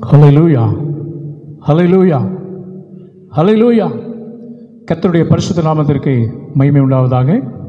ஹalleluya ஹalleluya ஹalleluya கர்த்தருடைய பரிசுத்த நாமத்திற்கு மகிமை உண்டாவதாக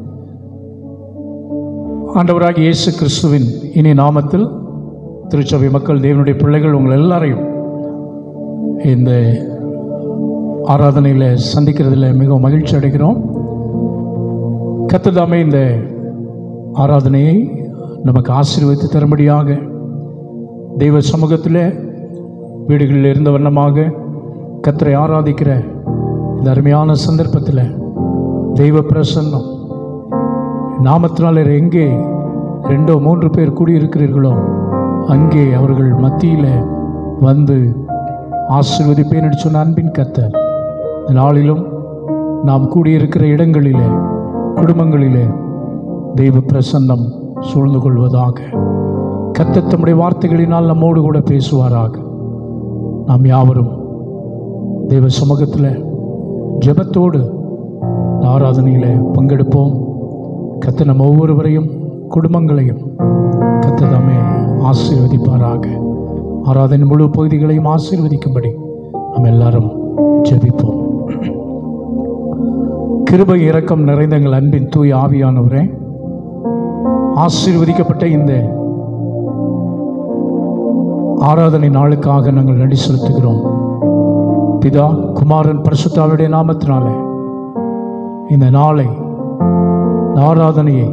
ஆண்டவராகிய இயேசு கிறிஸ்துவின் இனி நாமத்தில் திருச்சபை மக்கள் தேவனுடைய பிள்ளைகள் உங்கள் எல்லாரையும் இந்த ஆராதனையில் சந்திக்கிறதுல மிகவும் மகிழ்ச்சி அடைகிறோம் கத்ததாமே இந்த ஆராதனையை நமக்கு ஆசீர்வதித்து தரும்படியாக தெய்வ சமூகத்தில் வீடுகளில் இருந்த வண்ணமாக கத்தரை ஆராதிக்கிற இந்த அருமையான சந்தர்ப்பத்தில் தெய்வ பிரசன்னம் நாமத்தினால எங்கே ரெண்டோ மூன்று பேர் கூடியிருக்கிறீர்களோ அங்கே அவர்கள் மத்தியில் வந்து ஆசீர்வதிப்பேன் என்று சொன்ன அன்பின் கத்தர் இந்த நாளிலும் நாம் கூடியிருக்கிற இடங்களிலே குடும்பங்களிலே தெய்வ பிரசன்னம் சூழ்ந்து கொள்வதாக கர்த்தர் தம்முடைய வார்த்தைகளினால் நம்மோடு கூட பேசுவாராக நாம் யாவரும் தெய்வ சமூகத்தில் ஜெபத்தோடு இந்த ஆராதனையில் பங்கெடுப்போம் கத்த நம்ம ஒவ்வொருவரையும் குடும்பங்களையும் கத்த தாமே ஆசீர்வதிப்பாராக ஆராதனை முழு பகுதிகளையும் ஆசீர்வதிக்கும்படி நாம் எல்லாரும் ஜெபிப்போம் கிருபை இரக்கம் நிறைந்த எங்கள் அன்பின் தூய் ஆவியானவரே ஆசீர்வதிக்கப்பட்ட இந்த ஆராதனை நாளுக்காக நாங்கள் நடி செலுத்துகிறோம் பிதா குமாரன் பரிசுத்தாவுடைய நாமத்தினாலே இந்த நாளை இந்த ஆராதனையை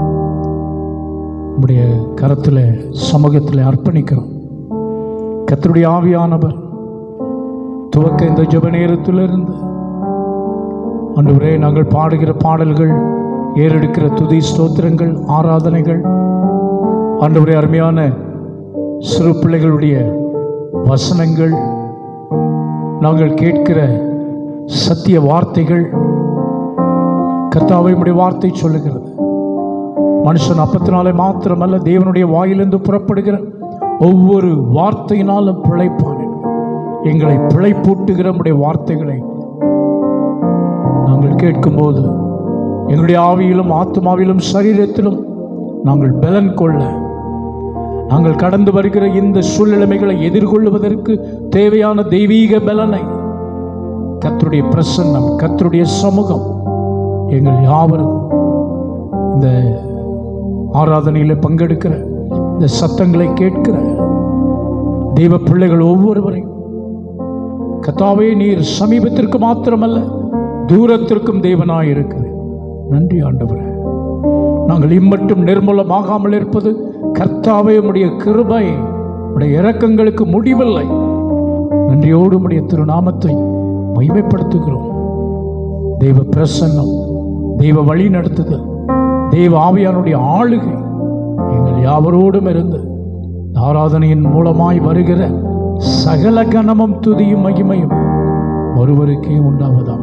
உடைய கரத்தில் சமூகத்தில் அர்ப்பணிக்கிறோம் கத்தருடைய ஆவியானவர் துவக்க இந்த ஜெப நேரத்திலிருந்து அன்றுவரே நாங்கள் பாடுகிற பாடல்கள் ஏறெடுக்கிற துதி ஸ்தோத்திரங்கள் ஆராதனைகள் ஆண்டவரே அருமையான சிறு பிள்ளைகளுடைய வசனங்கள் நாங்கள் கேட்கிற சத்திய வார்த்தைகள் கர்த்தாவை உடைய வார்த்தை சொல்லுகிறது மனுஷன் அப்பத்தினாலே மாத்திரமல்ல தேவனுடைய வாயிலிருந்து புறப்படுகிற ஒவ்வொரு வார்த்தையினாலும் பிழைப்பான் என்று. எங்களை பிழைப்பூட்டுகிற உடைய வார்த்தைகளை நாங்கள் கேட்கும்போது எங்களுடைய ஆவியிலும் ஆத்மாவிலும் சரீரத்திலும் நாங்கள் பலன் கொள்ள நாங்கள் கடந்து வருகிற இந்த சூழ்நிலைமைகளை எதிர்கொள்வதற்கு தேவையான தெய்வீக பலனை கர்த்தருடைய பிரசன்னம் கர்த்தருடைய சமூகம் எங்கள் யாவரும் இந்த ஆராதனையில் பங்கெடுக்கிற இந்த சத்தங்களை கேட்கிற தெய்வ பிள்ளைகள் ஒவ்வொருவரையும் கத்தாவே நீர் சமீபத்திற்கு மாத்திரமல்ல தூரத்திற்கும் தேவனாய் இருக்கிறேன் நன்றி ஆண்டவரே நாங்கள் இம்மட்டும் நிர்மூலமாகாமல் இருப்பது கர்த்தாவே உடைய கிருபை உடைய இரக்கங்களுக்கு முடிவில்லை நன்றியோடு உடைய திருநாமத்தை மகிமைப்படுத்துகிறோம் தெய்வ பிரசன்னம் தெய்வ வழி நடத்துதல் தெய்வ ஆவியானுடைய ஆளுகை எங்கள் யாவரோடும் இருந்து இந்த ஆராதனையின் மூலமாய் வருகிற சகல கனமும் துதியும் மகிமையும் ஒருவருக்கே உண்டாவதாக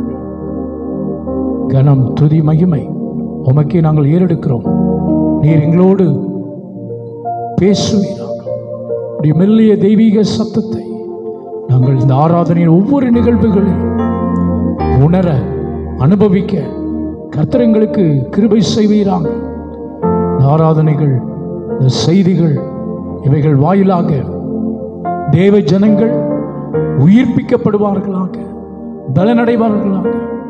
கனம் துதி மகிமை உமக்கே நாங்கள் ஏறெடுக்கிறோம் நீர் எங்களோடு பேசுவீராக உடைய மெல்லிய தெய்வீக சத்தத்தை நாங்கள் இந்த ஆராதனையின் ஒவ்வொரு நிகழ்வுகளிலும் உணர அனுபவிக்க கர்த்தரங்களுக்கு கிருபை செய்வீராக இந்த ஆராதனைகள் இந்த செய்திகள் இவைகள் வாயிலாக தேவ ஜனங்கள் உயிர்ப்பிக்கப்படுவார்களாக பலனடைவார்களாக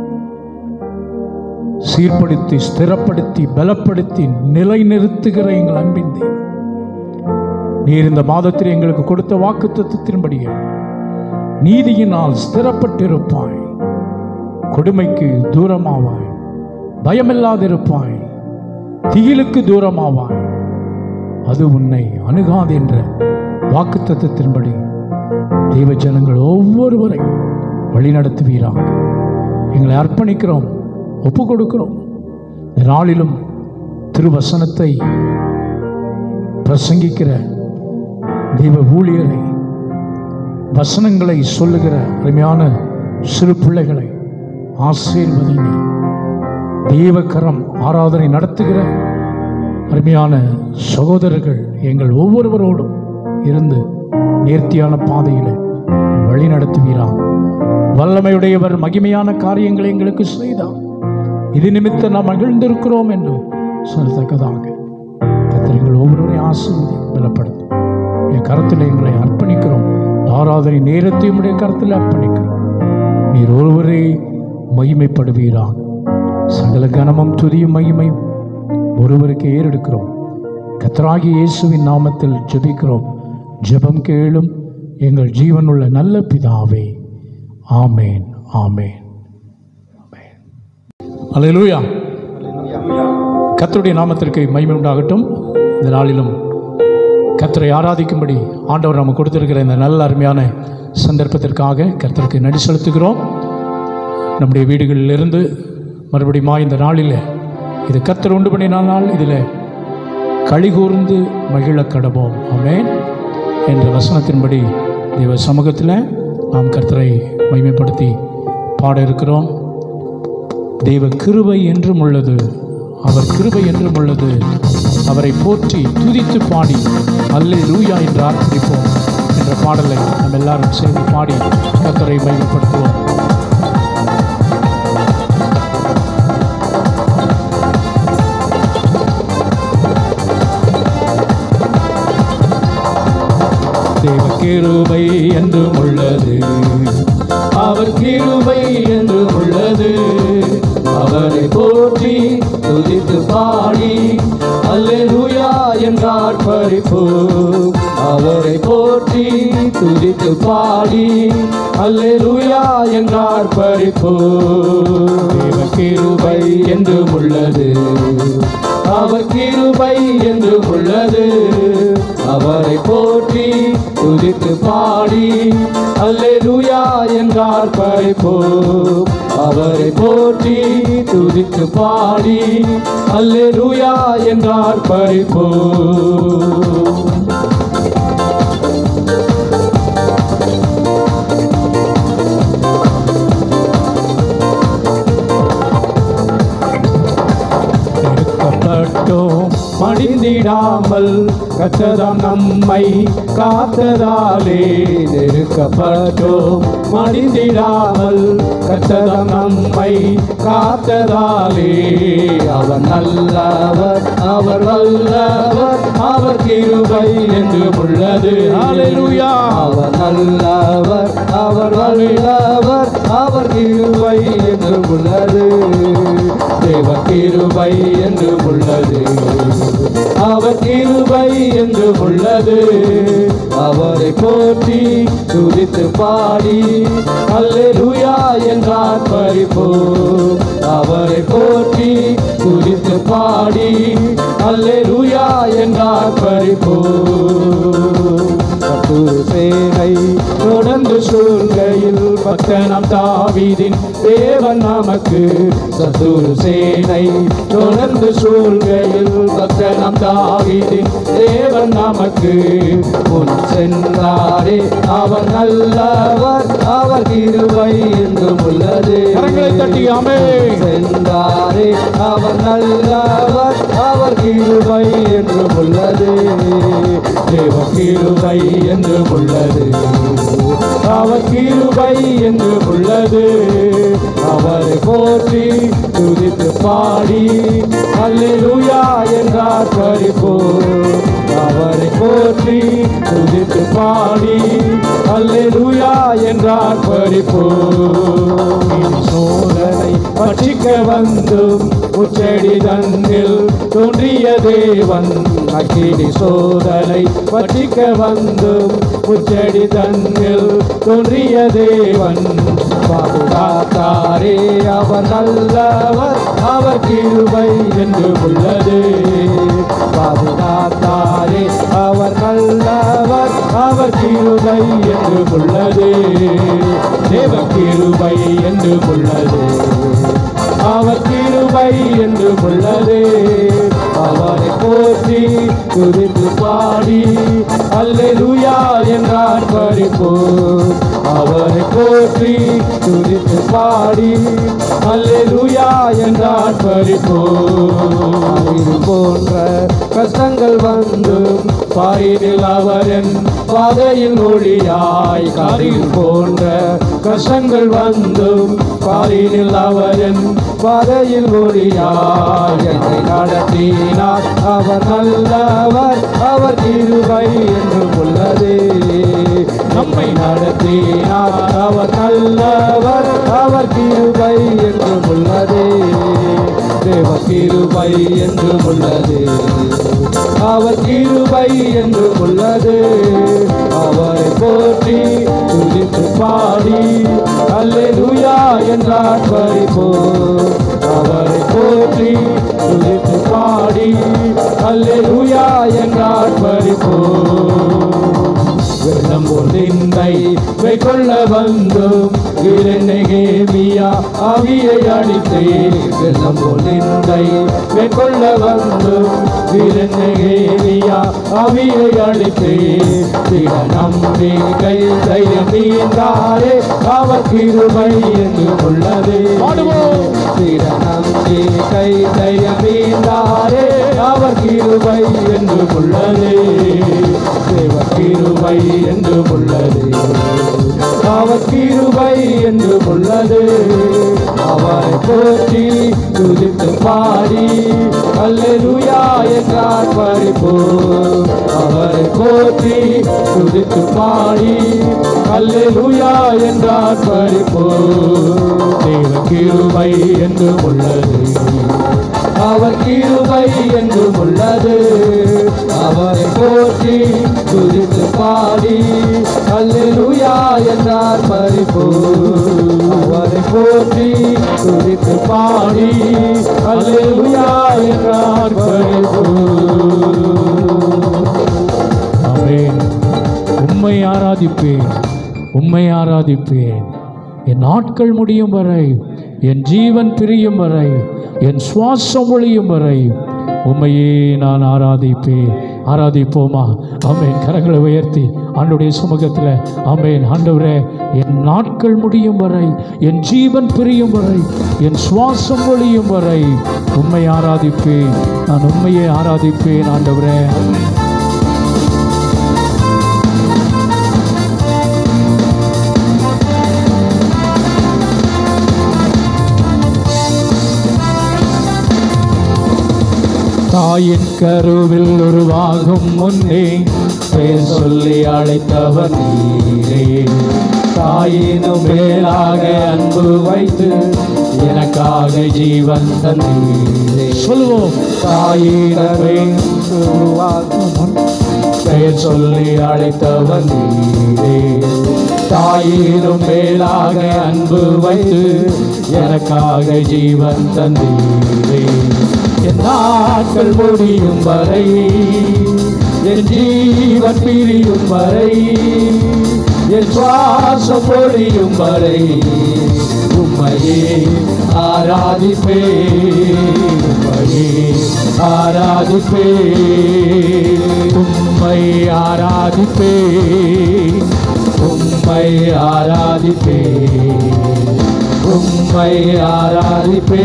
சீர்படுத்தி ஸ்திரப்படுத்தி பலப்படுத்தி நிலைநிறுத்துகிற எங்கள் அன்பின் தெய்வம் நீர் இந்த மாதத்தில் எங்களுக்கு கொடுத்த வாக்கு தத்துவத்தின்படியே நீதியினால் ஸ்திரப்பட்டிருப்பாய் கொடுமைக்கு தூரமாவாய் பயமில்லாதிருப்பாய் திகிலுக்கு தூரமாவாய் அது உன்னை அணுகாது என்ற வாக்கு தத்துவத்தின்படி தெய்வ ஜனங்கள் ஒவ்வொருவரையும் வழிநடத்துவீராக எங்களை அர்ப்பணிக்கிறோம் ஒப்பு கொடுக்கிறோம் இந்த நாளிலும் திருவசனத்தை பிரசங்கிக்கிற தெய்வ ஊழியரை வசனங்களை சொல்லுகிற அருமையான சிறு பிள்ளைகளை ஆசீர்வதிங்க தெய்வக்கரம் ஆராதனை நடத்துகிற அருமையான சகோதரர்கள் எங்கள் ஒவ்வொருவரோடும் இருந்து நேர்த்தியான பாதையில் வழி நடத்துவீராம் வல்லமையுடையவர் மகிமையான காரியங்களை எங்களுக்கு செய்தார் இது நிமித்தம் நாம் மகிழ்ந்திருக்கிறோம் என்று சொல்லத்தக்கதாக கத்தர் எங்கள் ஒவ்வொருவரையும் ஆசீர்வதி பலப்படுத்தும் என் கரத்தில் எங்களை அர்ப்பணிக்கிறோம் ஆராதனை நேரத்தை உடைய கருத்தில் அர்ப்பணிக்கிறோம் நீர் ஒருவரே மகிமைப்படுவீராக சகல கனமும் துதியும் மகிமையும் ஒருவருக்கு ஏறெடுக்கிறோம் கத்தராகி இயேசுவின் நாமத்தில் ஜெபிக்கிறோம் ஜெபம் கேளும் எங்கள் ஜீவனுள்ள நல்ல பிதாவே ஆமேன் ஆமேன் ஆமேன் அல்லேலூயா கர்த்தருடைய நாமத்திற்கு மகிமை உண்டாகட்டும் இந்த நாளிலும் கர்த்தரை ஆராதிக்கும்படி ஆண்டவர் நமக்கு கொடுத்திருக்கிற இந்த நல்ல அருமையான சந்தர்ப்பத்திற்காக கர்த்தருக்கு நடி செலுத்துகிறோம் நம்முடைய வீடுகளிலிருந்து மறுபடியும் இந்த நாளில் இது கர்த்தர் உண்டு பண்ணின நாள் இதில் களிகூர்ந்து மகிழ கடவோம் ஆமென் என்ற வசனத்தின்படி தேவ சமூகத்தில் நாம் கர்த்தரை மகிமைப்படுத்தி பாட இருக்கிறோம் தெய்வ கிருபை என்றும் உள்ளது அவர் கிருபை என்றும் உள்ளது அவரை போற்றி துதித்து பாடி அல்லே லூயா என்று ஆர்ப்பரிப்போம் என்ற பாடலை நாம் எல்லாரும் சேர்ந்து பாடி கர்த்தரை மகிமைப்படுத்துவோம் தேவ கிருபை என்றும் உள்ளது அவர் கிருபை என்றும் உள்ளது அவரை போற்றி துதித்து பாடி அல்லேலூயா என்றார் பறிப்பு அவரை போற்றி துதித்து பாடி அல்லேலூயா என்றார் பறிப்பு தேவ கிருபை என்றும் உள்ளது அவர் கிருபை என்றும் உள்ளது அவரை போற்றி துதித்து பாடி அல்லேலூயா என்றார் படைப்போ அவரை போற்றி துதித்து பாடி அல்லேலூயா என்றார் படைப்போ நெருக்கப்பட்டோம் மடிந்திடாமல் கத்ததாம் நம்மை காத்ததாலே நெருக்கப்பட்டோம் மடிந்திடாமல் கத்ததாம் நம்மை காத்ததாலே அவர் நல்லவர் அவர் வல்லவர் அவர் கிருபை என்று உள்ளது ஹalleluya அவர் நல்லவர் அவர் வல்லவர் அவர் கிருபை என்று உள்ளது தேவ கிருபை என்று உள்ளது அவர் கிருபை என்று உள்ளது அவரை போற்றி துதித்து பாடி அல்லேலூயா என்றார் பறிப்போ அவரை போற்றி துதித்து பாடி அல்லேலூயா என்றார் பறிப்போ கத்தூர் சேனை தொடர்ந்து சூழ்கையில் பக்தனம் தாவீதின் தேவன் நமக்கு சத்துரு சேனை தொடர்ந்து சூழ்கையில் பக்தனம் தாவீதின் தேவன் நமக்கு முன் சென்றாரே அவர் நல்லவர் அவர் கிருபை என்றும் உள்ளது கரங்களை தட்டி ஆமென். சென்றாரே அவர் நல்லவர் அவர் கிருபை என்றும் உள்ளது தேவ கிருபை என்றும் உள்ளது அவர் கிருபை என்றும் உள்ளது அவரை போற்றி துதித்து பாடி அல்லேலூயா என்றார் பறிப்போ அவரை போற்றி துதித்து பாடி அல்லேலூயா என்றார் பறிப்போ சோதனை பட்சிக்க வந்தும் உச்சடி தன்னில் தோன்றிய தேவன் அக்கினி சோதனை பட்சிக்க வந்தும் உச்சடி தன்னில் தோன்றிய தேவன் பாதுகாத்தாரே அவர் நல்லவர் அவர் கிருபை என்று உள்ளது பாதுகாத்தாரே அவர் நல்லவர் அவர் கிருபை என்று உள்ளது தேவ கிருபை என்று உள்ளது அவர் கிருபை என்று உள்ளது அவரை போற்றி துதித்து பாடி அல்லேலூயா என்றார் பறிப்போ அவரை போற்றி துதித்து பாடி அல்லேலூயா என்றார் பறிப்போ இது போன்ற கஷ்டங்கள் வந்தும் பாரினில் அவரன் பாதையில் ஒளியாய் காரில் போன்ற கஷ்டங்கள் வந்தும் பாரினில் அவரின் பாதையில் ஒளியாய் என்னை நடத்தினார் அவர் நல்லவர் அவர் கிருபை என்றும் உள்ளது நம்மை நடத்தினார் அவர் நல்லவர் அவர் கிருபை என்றும் உள்ளது தேவ கிருபை என்றும் உள்ளது அவர் கிருபை என்றும் உள்ளது அவரை போற்றி துதித்து பாடி அல்லேலூயா என்றார் பறிப்போ அவரை போற்றி துதித்து பாடி அல்லேலூயா என்றார் பறிப்போ வெள்ளம் போல் நின்றை வெகொள்ள வந்தும் இரண்டகேமியா ஆவியை அடித்தே வெள்ளம் போல் நின்றை வெகொள்ள வந்தும் இரண்டகேமியா ஆவியை அடித்தே திட நம்பிக்கை தைரியம் நீந்தாரே அவர் கிருபை என்று உள்ளது பாடுவோம். திட நம்பிக்கை தைரியம் நீந்தாரே அவர் கிருபை என்று உள்ளது தேவ கிருபை என்று உள்ளது அவர் கிருபை என்று உள்ளது அவரை போற்றி துதித்து பாடி அல்லேலூயா என்றார் பறிப்போ அவரை போற்றி துதித்து பாடி அல்லேலூயா என்றார் பறிப்போ தேவ கிருபை என்று உள்ளது அவர் கிருபை என்றும் உள்ளது அவரை போற்றி துதித்து பாடி அல்லேலூயா என்றார் பறிப்போ அவரை போற்றி துதித்து பாடி அல்லேலூயா என்றார் பறிப்போ ஆமென் உம்மை ஆராதிப்பேன் உம்மை ஆராதிப்பேன் என் நாட்கள் முடியும் வரை என் ஜீவன் பிரியும் வரை என் சுவாசம் ஒழியும் வரை உம்மையே நான் ஆராதிப்பேன் ஆராதிப்போமா ஆமென் கரங்களை உயர்த்தி ஆண்டுடைய சுமூகத்தில் ஆமென் ஆண்டவரே என் நாட்கள் முடியும் வரை என் ஜீவன் பிரியும் வரை என் சுவாசம் ஒழியும் வரை உம்மை ஆராதிப்பேன் நான் உண்மையை ஆராதிப்பேன் ஆண்டவரே தாயின் கருவில் உருவாகும் முன்னே பேர் சொல்லி அழைத்தவர் நீரே தாயினும் மேலாக அன்பு வைத்து எனக்காக ஜீவன் தந்தீரே சொல்லுவோம் தாயினமே உருவாக்கும் முன் பெயர் சொல்லி அழைத்தவர் நீரே தாயினும் மேலாக அன்பு வைத்து எனக்காக ஜீவன் தந்தீரே என் நாட்கள் முடியும் வரை என் ஜீவன் பிரியும் வரை என் சுவாசம் பொழியும் வரை உம்மையே ஆராதிப்பே உம்மையே ஆராதிப்பே உம்மை ஆராதிப்பே உம்மை ஆராதிப்பே உம்மை ஆராதிப்பே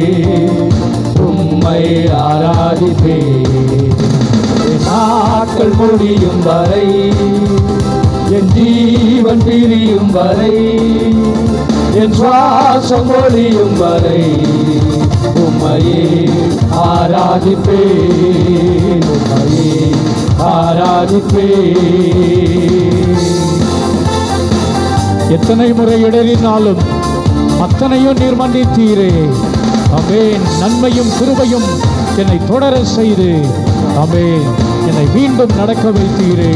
உம்மை ஆராதிப்பே என் நாட்கள் முடியும் வரை என் ஜீவன் பிரியும் வரை என் சுவாசம் ஒழியும் வரை உம்மையே ஆராதிப்பேன் உம்மையே ஆராதிப்பேன் எத்தனை முறை இடறினாலும் அத்தனையும் நீர் மன்னித்தீரே அமேன் நன்மையும் கிருபையும் என்னை தொடர செய்து அமேன் என்னை மீண்டும் நடக்க வைத்தீரே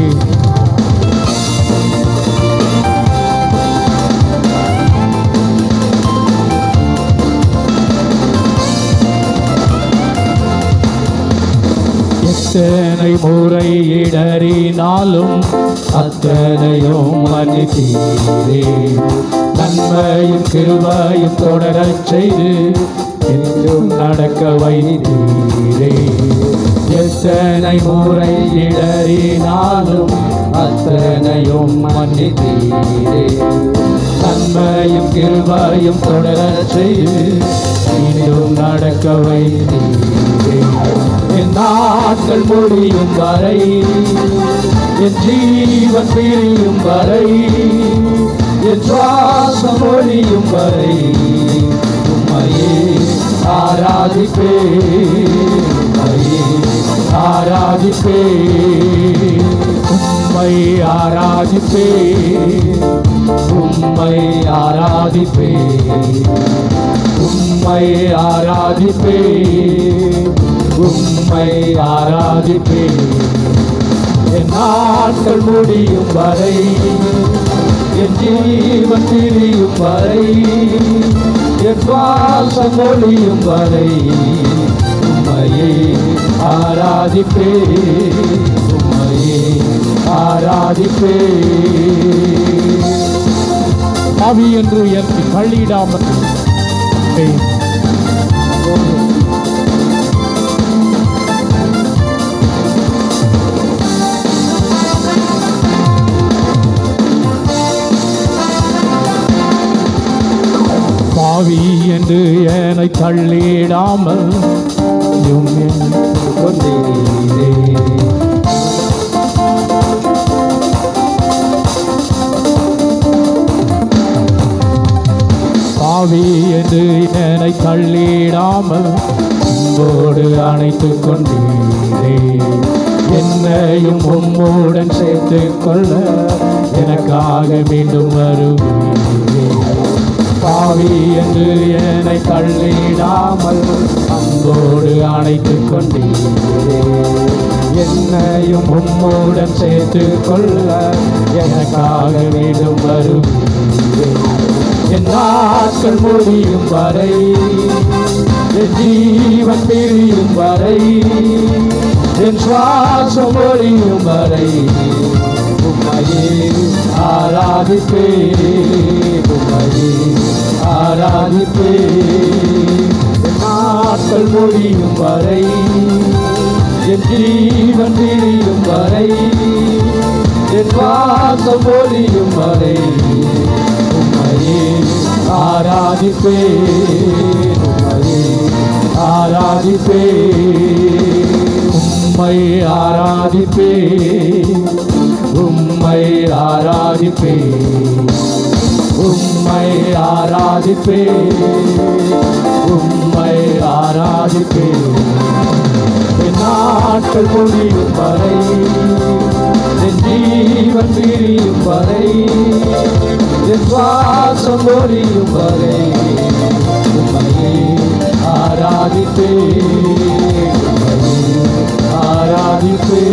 எத்தனை முறை இடறினாலும் அத்தனையும் மன்னித்தீரே நன்மையும் கிருபையும் தொடரச் செய்து என்றும் நடக்க வைத்தீரே எத்தனை முறை இடறினாலும் அத்தனையும் மன்னித்தீரே நன்மையும் கிருபையும் தொடரச் செய்து மீண்டும் நடக்க வைத்தீரே என் நாட்கள் முடியும் வரை என் ஜீவன் பிரியும் வரை என் சுவாசம் ஒழியும் வரை உம்மையே ஆராதிப்பே உம்மையே ஆராதிப்பே உம்மை ஆராதிப்பே உம்மை ஆராதிப்பே உம்மை ஆராதிப்பே உம்மை ஆராதிப்பே என் நாட்கள் முடியும் வரை என் ஜீவன் பிரியும் வரை என் சுவாசம் ஒழியும் வரை உம்மையே ஆராதிப்பே உம்மையே ஆராதிப்பே ஆவி என்று உயர்த்தி பள்ளியிடாமல் பாவி என்று என்னை தள்ளிடாமல் உம் என்னை கொண்டீரே பாவி என்று என்னை தள்ளிடாமல் உம்மோடு அணைத்துக் கொண்டீரே என்னையும் உம்மோடன் சேர்த்துக் கொள்ள எனக்காக மீண்டும் வருவீரே பாவி என்று என்னை தள்ளிடாமல் அன்போடு அணைத்துக் கொண்டீரே என்னையும் உம்மோடன் சேர்த்துக் கொள்ள எனக்காக மீண்டும் வருவீரே என் நாட்கள் முடியும் வரை என் ஜீவன் பிரியும் வரை என் சுவாசம் ஒழியும் வரை உம்மையே ஆராதிப்பே உம்மையே ஆராதிப்பே என் நாட்கள் முடியும் வரை என் ஜீவன் பிரியும் வரை என் சுவாசம் ஒழியும் வரை உம்மையே ஆராதிப்பே உம்மையே ஆராதிப்பே உம்மை ஆராதிப்பே உம்மை ஆராதிப்பே உம்மை ஆராதிப்பே உம்மை ஆராதிப்பே என் நாட்கள் முடியும் வரை என் ஜீவன் பிரியும் வரை என் சுவாசம் ஒழியும் வரை உம்மையே ஆராதிப்பே உம்மையே ஆராதிப்பே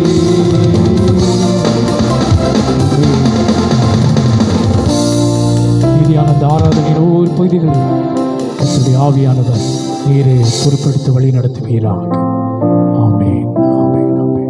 நீதியான அந்த ஆராதனையின் ஒவ்வொரு பகுதிகளில் என்னுடைய ஆவியானவர் நீரே பொறுப்பெடுத்து வழி நடத்துவீராக ஆமென் ஆமென் ஆமென்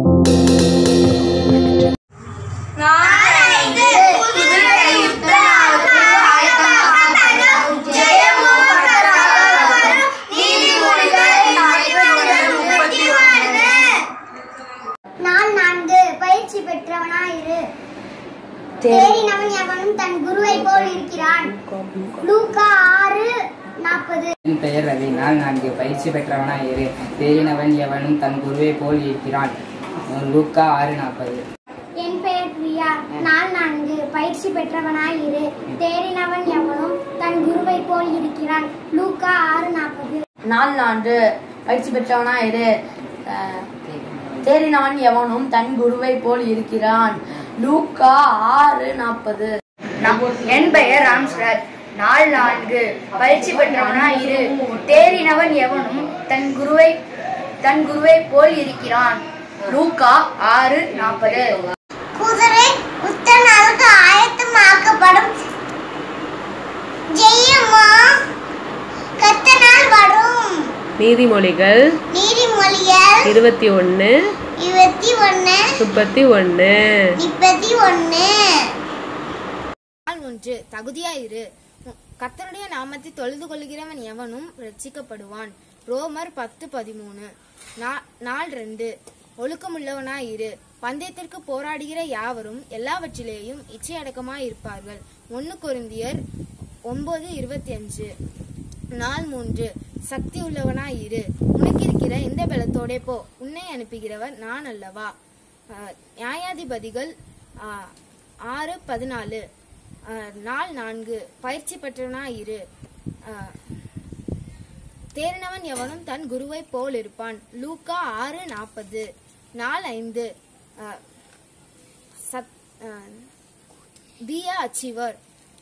நாளைக்கு குதிரை யுத்த நாளுக்கு ஆயத்தமாக்கப்படும் ஜெயமும் கர்த்தராலும் நீதிமொழிகள் நாற்பத்தி முப்பத்தி ஒன்று நாள் நான்கு பயிற்சி பெற்றவனாயிரு தேறினவன் எவனும் தன் குருவை போல் இருக்கிறான் லூக்கா ஆறு நாற்பது என் பெயர் ரவி நான் நான்கு பயிற்சி பெற்றவனாய் இரு தேறினவன் எவனும் தன் குருவை போல் இருக்கிறான் லூக்கா ஆறு நாற்பது என் பெயர் பிரியா நாள் நான்கு பயிற்சி பெற்றவனாயிரு தேறினவன் எவனும் தன் குருவை போல் இருக்கிறான் லூக்கா ஆறு நாற்பது நாள் நான்கு பயிற்சி பெற்றவனா இரு அஹ், தேறினான் எவனும் தன் குருவை போல் இருக்கிறான் லூக்கா ஆறு நாற்பது என் பெயர் ராம்ஸ்ரத் நாள் நான்கு பயிற்சி பெற்றவனா இரு தேறினவன் எவனும் தன் குருவை தன் குருவை போல் இருக்கிறான் லூக்கா ஆறு நாற்பது குதிரை யுத்த நாளுக்கு ஆயத்தமாக்கப்படும் ஜெயமா கத்த நாள் வரும் நீதிமொழிகள் நீதிமொழிகள் இருபத்தி ஒன்று இருபத்தி ஒன்னு முப்பத்தி ஒன்று முப்பத்தி ஒன்னு நாள் ஒன்று தகுதியாயிரு கர்த்தருடைய நாமத்தை தொழுது கொள்கிறவன் எவனும் ரட்சிக்கப்படுவான் ரோமர் பத்து பதிமூணு நா- நாள் ரெண்டு ஒழுக்கமுள்ளவனாயிரு பந்தயத்திற்கு போராடுகிற யாவரும் எல்லாவற்றிலேயும் இச்சையடக்கமாய் இருப்பார்கள் ஒன்னு கொரிந்தியர் ஒன்பது இருபத்தி அஞ்சு நாள் மூன்று சக்தி உள்ளவனாயிரு உனக்கு இருக்கிற இந்த பலத்தோடே போ உன்னை அனுப்புகிறவர் நான் அல்லவா ஆஹ், நியாயாதிபதிகள் ஆஹ், ஆறு பதினாலு அஹ், நாள் நான்கு பயிற்சி பெற்றவனாய் இரு அஹ், தேறினவன் எவனும் தன் குருவை போல் இருப்பான் லூக்கா ஆறு நாற்பது நாள் ஐந்து அஹ், சத் பி அச்சீவர்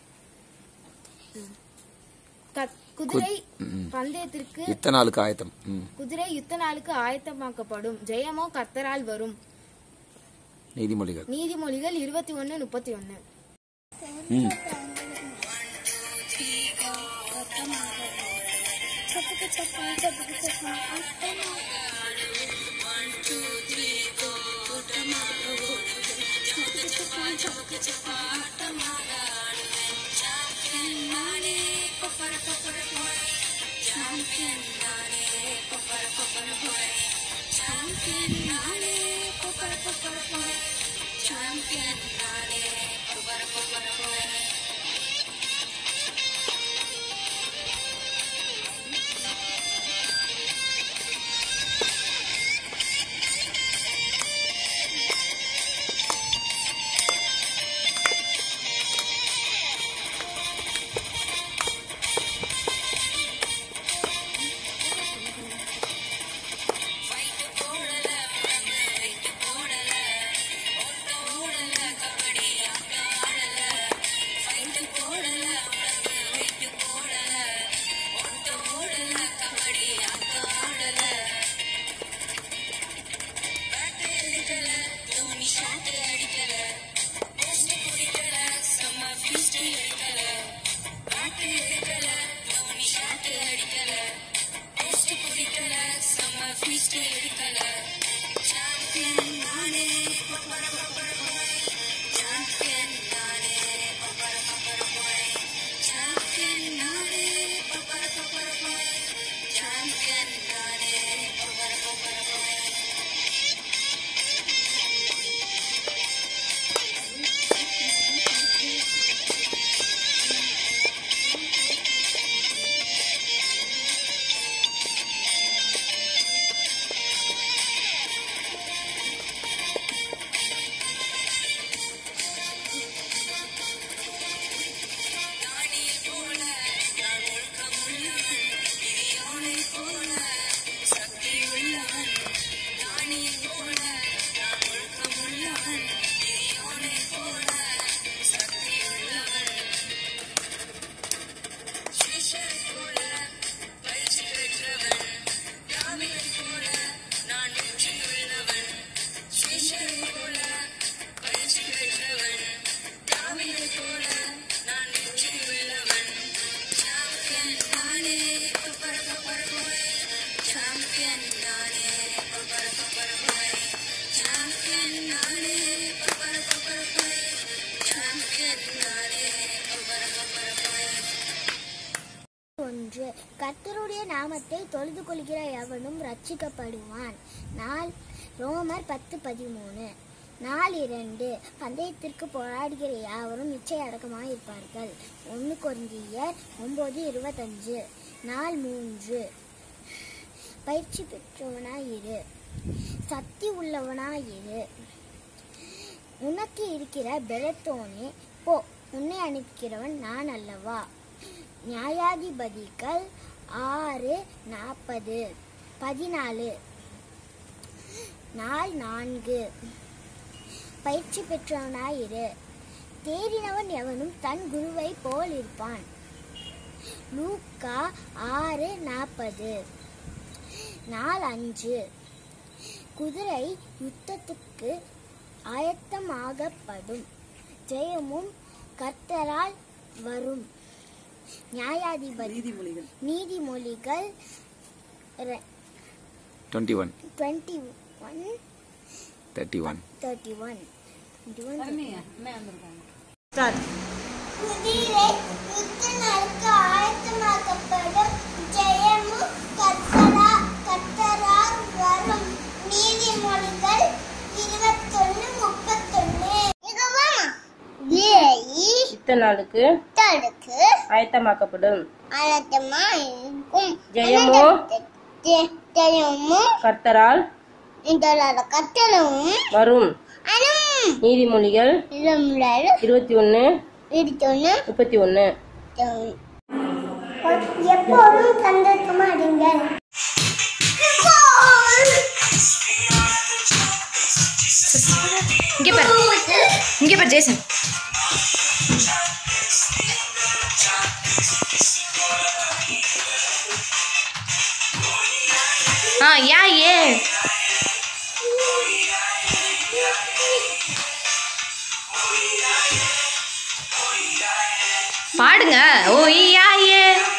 குதிரை பந்தயத்திற்கு யுத்த நாளுக்கு ஆயத்தம் ம். குதிரை யுத்த நாளுக்கு ஆயத்தமாக்கப்படும் ஜெயமோ கர்த்தரால் வரும் நீதிமொழிகள் நீதிமொழிகள் இருபத்தி ஒன்னு முப்பத்தி ஒன்னு ம். ஒன்று கர்த்தருடைய நாமத்தை தொழுது கொள்கிற எவனும் ரட்சிக்கப்படுவான் நாள் ரோமர் பத்து பதிமூணு நாள் இரண்டு பந்தயத்திற்கு போராடுகிற யாவரும் நிச்சய அடக்கமாக இருப்பார்கள் ஒன்று கொரிந்தியர் ஒன்பது இருபத்தஞ்சு நாள் மூன்று பயிற்சி பெற்றவனாய் இரு சக்தி உள்ளவனாய் இரு உனக்கு இருக்கிற பெலத்தோனே போ உன்னை அனுப்புகிறவன் நான் அல்லவா நியாயாதிபதிகள் ஆறு நாற்பது பதினாலு நாள் நான்கு பயிற்சி பெற்றவனாயிரு தேறினவன் எவனும் தன் குருவை போல் இருப்பான் லூக்கா ஆறு நாற்பது நாள் அஞ்சு குதிரை யுத்தத்துக்கு ஆயத்தமாகப்படும் ஜெயமும் கர்த்தரால் வரும் நியாயாதிபதி நீதிமொழிகள் twenty one twenty one thirty one thirty one குதிரை யுத்த நாளுக்கு ஆயத்தமாக்கப்படும் ஜெயமும் கத்தரா கத்தரால் வரும் நீதிமொழிகள் இருபத்தொன்னு முப்பத்தொன்னு மிகவும் இத்த நாளுக்கு தடுக்கு ஆயத்தமாக்கப்படும் ஆயத்தமா இருக்கும் ஜெயமோ ஜெ- ஜெயமும் கர்த்தரால் இதோட கட்டளவும் வரும் அனும் நீதிமொழிகள் இதமுடன் இருபத்தி ஒன்னு இருபத்தொன்னு முப்பத்தி ஒன்று எப்போதும் சந்தோஷமா இருங்கள் இங்கே பாரு இங்கே பாரு ஜேசன் ஆ யா ஏ பாடுங்க ஓ யா ஏ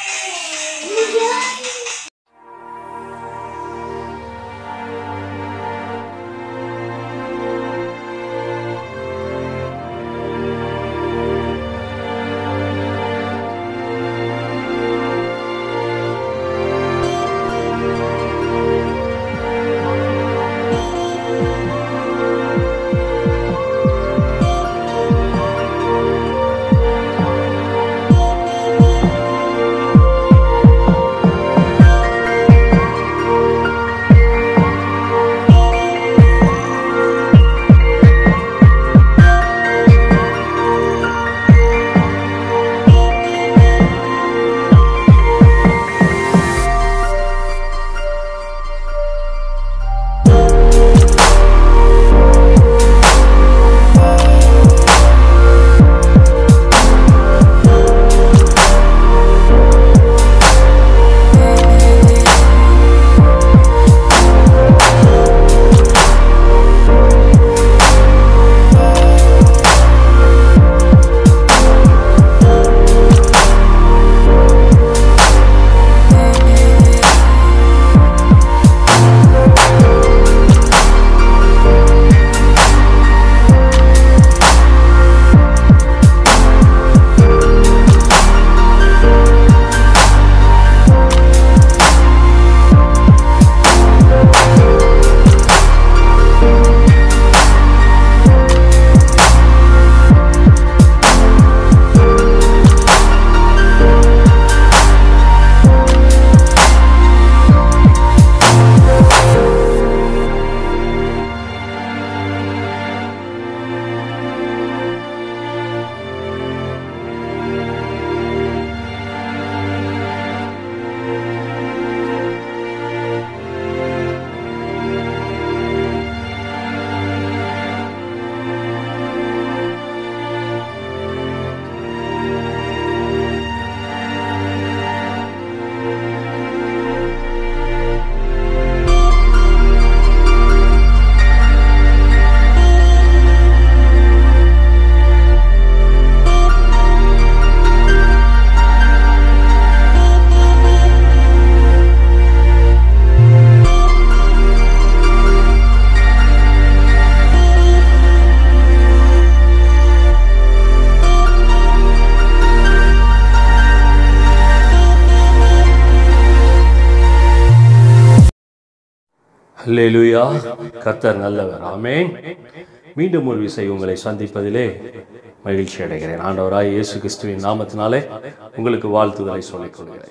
ஹல்லேலூயா கர்த்தர் நல்லவர் ஆமென் மீண்டும் ஒரு விசை உங்களை சந்திப்பதிலே மகிழ்ச்சி அடைகிறேன் ஆண்டவராய் இயேசு கிறிஸ்துவின் நாமத்தினாலே உங்களுக்கு வாழ்த்துதலை சொல்லிக் கொள்கிறேன்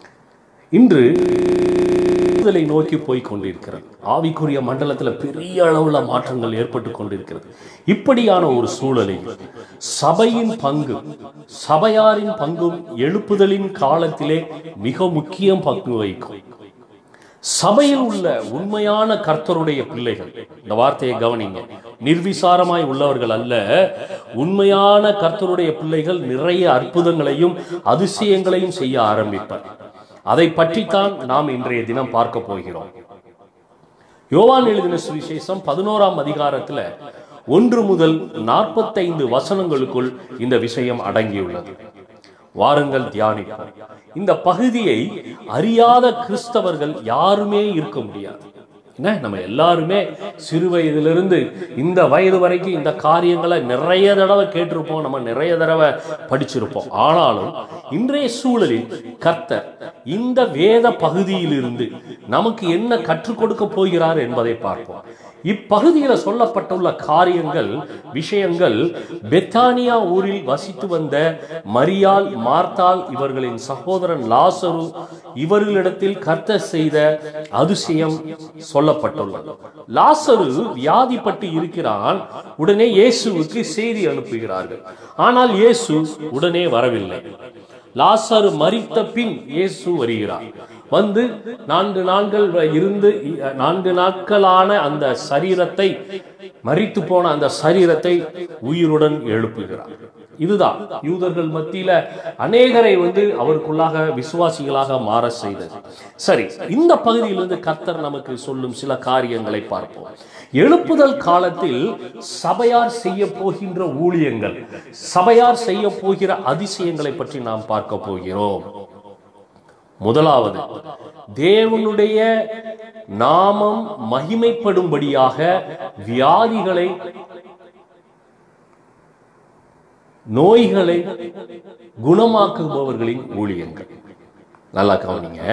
இன்று விடுதலை நோக்கி போய் கொண்டிருக்கிறது ஆவிக்குரிய மண்டலத்தில் பெரிய அளவுல மாற்றங்கள் ஏற்பட்டு கொண்டிருக்கிறது இப்படியான ஒரு சூழலில் சபையின் பங்கு சபையாரின் பங்கும் எழுப்புதலின் காலத்திலே மிக முக்கியம் பங்கு வகிக்கும் சபையில் உள்ள உண்மையான கர்த்தருடைய பிள்ளைகள் இந்த வார்த்தையை கவனிங்க நிர்விசாரமாய் உள்ளவர்கள் அல்ல உண்மையான கர்த்தருடைய பிள்ளைகள் நிறைய அற்புதங்களையும் அதிசயங்களையும் செய்ய ஆரம்பிப்பார் அதை பற்றித்தான் நாம் இன்றைய தினம் பார்க்க போகிறோம் யோவான் எழுதின சுவிசேஷம் பதினோராம் அதிகாரத்துல ஒன்று முதல் நாற்பத்தைந்து வசனங்களுக்குள் இந்த விஷயம் அடங்கியுள்ளது வாருங்கள் தியானிப்போம் இந்த பகுதியை அறியாத கிறிஸ்தவர்கள் யாருமே இருக்க முடியாது என்ன நம்ம எல்லாருமே சிறு வயதிலிருந்து இந்த வயது வரைக்கும் இந்த காரியங்களை நிறைய தடவை கேட்டிருப்போம் நம்ம நிறைய தடவை படிச்சிருப்போம் ஆனாலும் இன்றைய சூழலில் கர்த்தர் இந்த வேத பகுதியிலிருந்து நமக்கு என்ன கற்றுக் கொடுக்க போகிறார் என்பதை பார்ப்போம் இப்பகுதியில் சொல்லப்பட்டுள்ள காரியங்கள் விஷயங்கள் பெத்தானியா ஊரில் வசித்து வந்த மரியாள் மார்த்தாள் இவர்களின் சகோதரன் லாசரு இவர்களிடத்தில் கர்த்தர் செய்த அதிசயம் சொல்லப்பட்டுள்ளது லாசரு வியாதிப்பட்டு இருக்கிறான் உடனே இயேசுவுக்கு செய்தி அனுப்புகிறார்கள் ஆனால் இயேசு உடனே வரவில்லை லாசரு மரித்த பின் இயேசு வருகிறார் வந்து நான்கு நாட்கள் வ- இருந்து இ- நான்கு நாட்களான அந்த சரீரத்தை மரித்து போன அந்த சரீரத்தை உயிருடன் எழுப்புகிறார் இதுதான் யூதர்கள் மத்தியில அநேகரை வந்து அவருக்குள்ளாக விசுவாசிகளாக மாற செய்தது சரி இந்த பகுதியிலிருந்து கர்த்தர் நமக்கு சொல்லும் சில காரியங்களை பார்ப்போம் எழுப்புதல் காலத்தில் சபையார் செய்ய போகின்ற ஊழியங்கள் சபையார் செய்ய போகிற அதிசயங்களை பற்றி நாம் பார்க்க போகிறோம் முதலாவது தேவனுடைய நாமம் மகிமைப்படும்படியாக வியாதிகளை நோய்களை குணமாக்குபவர்களின் ஊழியங்கள் நல்லா கவனிங்க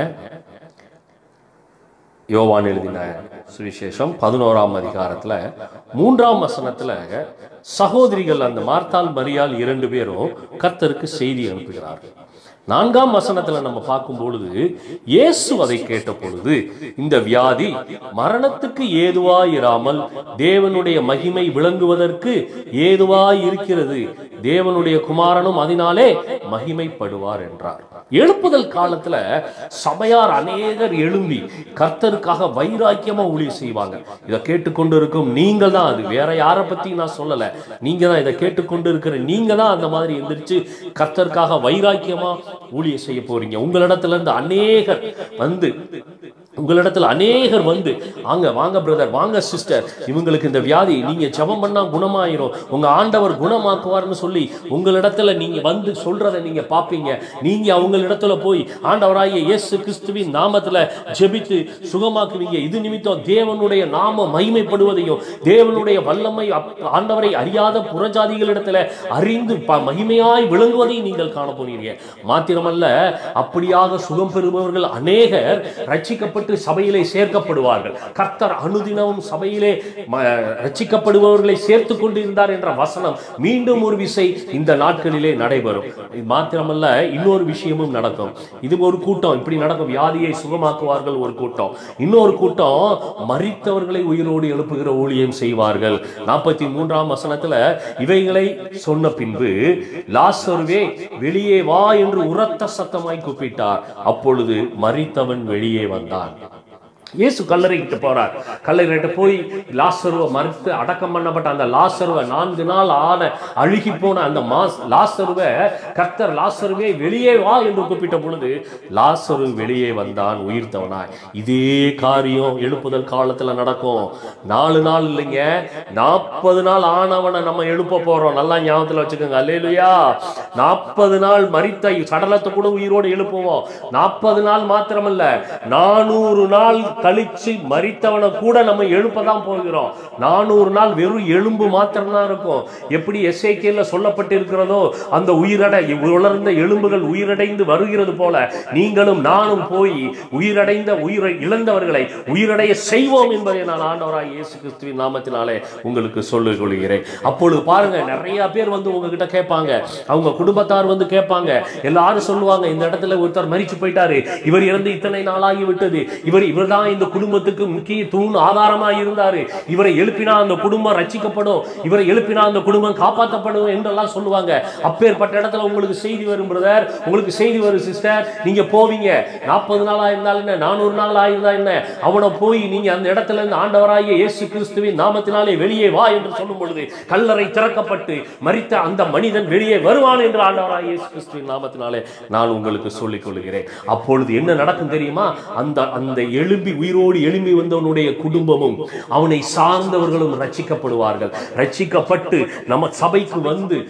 யோவான் எழுதின சுவிசேஷம் பதினோராம் அதிகாரத்துல மூன்றாம் வசனத்துல சகோதரிகள் அந்த மார்த்தாள் மரியாள் இரண்டு பேரும் கர்த்தருக்கு செய்தி அனுப்புகிறார்கள் நான்காம் வசனத்துல நம்ம பார்க்கும் பொழுது இயேசு அதை கேட்ட பொழுது இந்த வியாதி மரணத்துக்கு ஏதுவாயிராமல் தேவனுடைய மகிமை விளங்குவதற்கு ஏதுவாய் இருக்கிறது தேவனுடைய குமாரனும் அதனாலே மகிமைப்படுவார் என்றார் எழுப்புதல் காலத்துல சபையார் அநேகர் எழும்பி கர்த்தருக்காக வைராக்கியமா ஊழியம் செய்வாங்க இதை கேட்டுக்கொண்டு இருக்கும் நீங்க தான் அது வேற யாரை பத்தி நான் சொல்லல நீங்க தான் இதை கேட்டுக்கொண்டு இருக்கிற நீங்க தான் அந்த மாதிரி எந்திரிச்சு கர்த்தருக்காக வைராக்கியமா ஊழியம் செய்ய போறீங்க உங்களிடத்துல இருந்து அநேகர் வந்து உங்களிடத்துல அநேகர் வந்து வாங்க வாங்க பிரதர் வாங்க சிஸ்டர் இவங்களுக்கு இந்த வியாதி நீங்க ஜெபம் பண்ணா குணமாயிரும் உங்க ஆண்டவர் குணமாக்குவார்னு சொல்லி உங்களிடத்துல நீங்க வந்து சொல்றதை நீங்க பாப்பீங்க நீங்க அவங்களிடத்துல போய் ஆண்டவராகிய இயேசு கிறிஸ்துவின் நாமத்துல ஜெபித்து சுகமாக்குவீங்க இது நிமித்தம் தேவனுடைய நாம மகிமைப்படுவதையும் தேவனுடைய வல்லமை அப்- ஆண்டவரை அறியாத புறஜாதிகளிடத்துல அறிந்து ப- மகிமையாய் விளங்குவதையும் நீங்கள் காண போறீங்க மாத்திரமல்ல அப்படியாக சுகம் பெறுபவர்கள் அநேகர் ரட்சிக்கப்பட்டு சபையிலே சேர்க்கப்படுவார்கள் கர்த்தர் அனுதினமும் சபையிலே ம- ரட்சிக்கப்படுபவர்களை சேர்த்து கொண்டு இருந்தார் என்ற வசனம் மீண்டும் ஒரு விசை இந்த நாட்களிலே நடைபெறும் இது மாத்திரமல்ல இன்னொரு விஷயமும் நடக்கும் இது ஒரு கூட்டம் இப்படி நடக்கும் வியாதியை சுகமாக்குவார்கள் ஒரு கூட்டம் இன்னொரு கூட்டம் மரித்தவர்களை உயிரோடு எழுப்புகிற ஊழியம் செய்வார்கள் நாற்பத்தி மூன்றாம் வசனத்துல இவைகளை சொன்ன பின்பு லாசருவே வெளியே வா என்று உரத்த சத்தமாய் கூப்பிட்டார் அப்பொழுது மரித்தவன் வெளியே வந்தான் இயேசு கல்லறைக்கிட்ட போறார் கல்லறைகிட்ட போய் லாசருவை மறுத்து அடக்கம் பண்ணப்பட்ட அந்த லாசருவை நான்கு நாள் ஆன அழுகி போன அந்த மாஸ் லாசருவை கர்த்தர் லாசருவே வெளியே வா என்று கூப்பிட்ட பொழுது லாசரு வெளியே வந்தான் உயிர்த்தவனாய் இதே காரியம் எழுப்புதல் காலத்துல நடக்கும் நாலு நாள் இல்லைங்க நாற்பது நாள் ஆனவனை நம்ம எழுப்ப போறோம் நல்லா ஞாபகத்துல வச்சுக்கோங்க அல்லேலுயா நாற்பது நாள் மரித்த சடலத்தை கூட உயிரோடு எழுப்புவோம் நாற்பது நாள் மாத்திரமல்ல நானூறு நாள் கழிச்சு மரித்தவனை கூட நம்ம எழுப்பதான் போகிறோம் நானூறு நாள் வெறும் எலும்பு மாத்திரம்தான் இருக்கும் எப்படி எஸ்ஐகேல சொல்லப்பட்டிருக்கிறதோ அந்த உயிரடை உலர்ந்த எலும்புகள் உயிரடைந்து வருகிறது போல நீங்களும் நானும் போய் உயிரடைந்த உயிரை இழந்தவர்களை உயிரடைய செய்வோம் என்பதை நான் ஆண்டவராய் இயேசு கிறிஸ்துவின் நாமத்தினாலே உங்களுக்கு சொல்லிக் கொள்கிறேன் அப்பொழுது பாருங்க நிறைய பேர் வந்து உங்ககிட்ட கேட்பாங்க அவங்க குடும்பத்தார் வந்து கேட்பாங்க எல்லாரும் சொல்லுவாங்க இந்த இடத்துல ஒருத்தர் மரிச்சு போயிட்டாரு இவர் இறந்து இத்தனை நாளாகி விட்டது இவர் இவர்தான் இந்த குடும்பத்துக்கு முக்கிய தூண் ஆதாரமா இருந்தாரு இவரை எழுப்பினா அந்த குடும்பம் ரட்சிக்கப்படும் இவரை எழுப்பினா அந்த குடும்பம் காப்பாற்றப்படும் என்றெல்லாம் சொல்லுவாங்க அப்பேற்பட்ட இடத்துல உங்களுக்கு செய்தி வரும் பிரதர் உங்களுக்கு செய்தி வரும் சிஸ்டர் நீங்க போவீங்க நாற்பது நாளா இருந்தால் என்ன நானூறு நாள் ஆயிருந்தா என்ன அவனை போய் நீங்க அந்த இடத்துல இருந்து ஆண்டவராகிய இயேசு கிறிஸ்துவின் நாமத்தினாலே வெளியே வா என்று சொல்லும் பொழுது கல்லறை திறக்கப்பட்டு மரித்த அந்த மனிதன் வெளியே வருவான் என்று ஆண்டவராகிய இயேசு கிறிஸ்துவின் நாமத்தினாலே நான் உங்களுக்கு சொல்லிக் கொள்கிறேன் அப்பொழுது என்ன நடக்கும் தெரியுமா அந்த அந்த எழும்பி உயிரோடு எழும்பி வந்தவனுடைய குடும்பமும் அவனை சார்ந்தவர்களும் ரட்சிக்கப்படுவார்கள் ரட்சிக்கப்பட்டு நம்ம சபைக்கு வந்து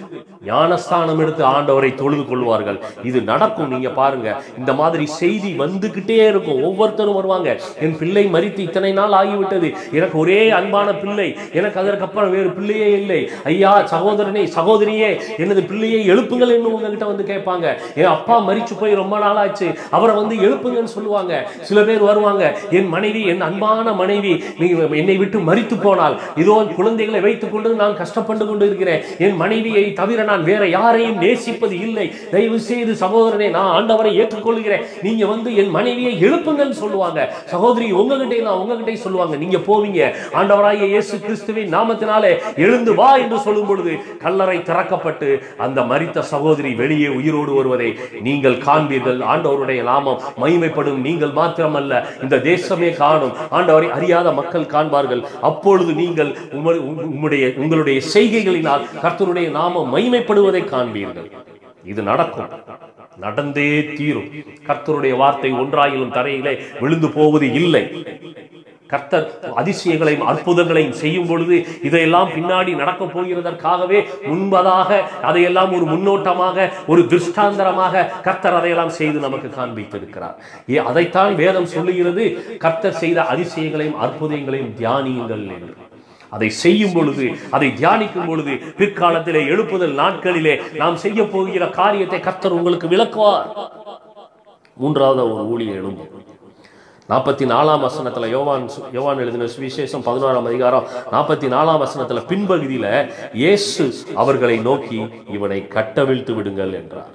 ஞானஸ்தானம் எடுத்து ஆண்டவரை தொழுது கொள்வார்கள் இது நடக்கும் நீங்க பாருங்க இந்த மாதிரி செய்தி வந்துகிட்டே இருக்கும் ஒவ்வொருத்தரும் வருவாங்க என் பிள்ளை மரித்து இத்தனை நாள் ஆகிவிட்டது எனக்கு ஒரே அன்பான பிள்ளை எனக்கு அதற்கப்புறம் வேறு பிள்ளையே இல்லை ஐயா சகோதரனே சகோதரியே எனது பிள்ளையை எழுப்புங்கள் என்று உங்ககிட்ட வந்து கேட்பாங்க என் அப்பா மரிச்சு போய் ரொம்ப நாள் ஆச்சு அவரை வந்து எழுப்புங்கன்னு சொல்லுவாங்க சில பேர் வருவாங்க என் மனைவி என் அன்பான மனைவி நீங்க என்னை விட்டு மரித்து போனால் இதோ குழந்தைகளை வைத்துக் கொண்டு நான் கஷ்டப்பட்டு கொண்டு இருக்கிறேன் என் மனைவியை தவிர நான் வேற யாரையும் நேசிப்பது இல்லை தயவு செய்து சகோதரனே நான் ஆண்டவரை ஏற்றுக்கொள்கிறேன் நீங்க வந்து என் மனைவியை எழுப்புங்கன்னு சொல்லுவாங்க சகோதரி உங்ககிட்ட நான் உங்ககிட்ட சொல்லுவாங்க நீங்க போவீங்க ஆண்டவராகிய இயேசு கிறிஸ்துவின் நாமத்தினாலே எழுந்து வா என்று சொல்லும் பொழுது கல்லறை திறக்கப்பட்டு அந்த மரித்த சகோதரி வெளியே உயிரோடு வருவதை நீங்கள் காண்பீர்கள் ஆண்டவருடைய நாமம் மகிமைப்படும் நீங்கள் மாத்திரமல்ல இந்த தேசமே காணும் ஆண்டவரை அறியாத மக்கள் காண்பார்கள் அப்பொழுது நீங்கள் உம்ம- உம்முடைய உங்களுடைய செய்கைகளினால் கர்த்தருடைய நாமம் மகிமைப்படுவதை காண்பீர்கள் இது நடக்கும் நடந்தே தீரும் கர்த்தருடைய வார்த்தை ஒன்றாயிலும் தரையிலே விழுந்து போவது இல்லை கர்த்தர் அதிசயங்களையும் அற்புதங்களையும் செய்யும் பொழுது இதையெல்லாம் பின்னாடி நடக்கப் போகிறதற்காகவே முன்பதாக அதையெல்லாம் ஒரு முன்னோட்டமாக ஒரு திருஷ்டாந்தரமாக கர்த்தர் அதையெல்லாம் செய்து நமக்கு காண்பித்திருக்கிறார் ஏ அதைத்தான் வேதம் சொல்லுகிறது கர்த்தர் செய்த அதிசயங்களையும் அற்புதங்களையும் தியானியுங்கள் என்று அதை செய்யும் பொழுது அதை தியானிக்கும் பொழுது பிற்காலத்திலே எழுப்புதல் நாட்களிலே நாம் செய்ய போகிற காரியத்தை கர்த்தர் உங்களுக்கு விளக்குவார் மூன்றாவது ஒரு ஊழிய எழும்பு நாற்பத்தி நாலாம் வசனத்துல யோவான் சு- யோவான் எழுதின சுவிசேஷம் பதினோராம் அதிகாரம் நாற்பத்தி நாலாம் வசனத்துல பின்பகுதியில இயேசு அவர்களை நோக்கி இவனை கட்டவிழ்த்து விடுங்கள் என்றார்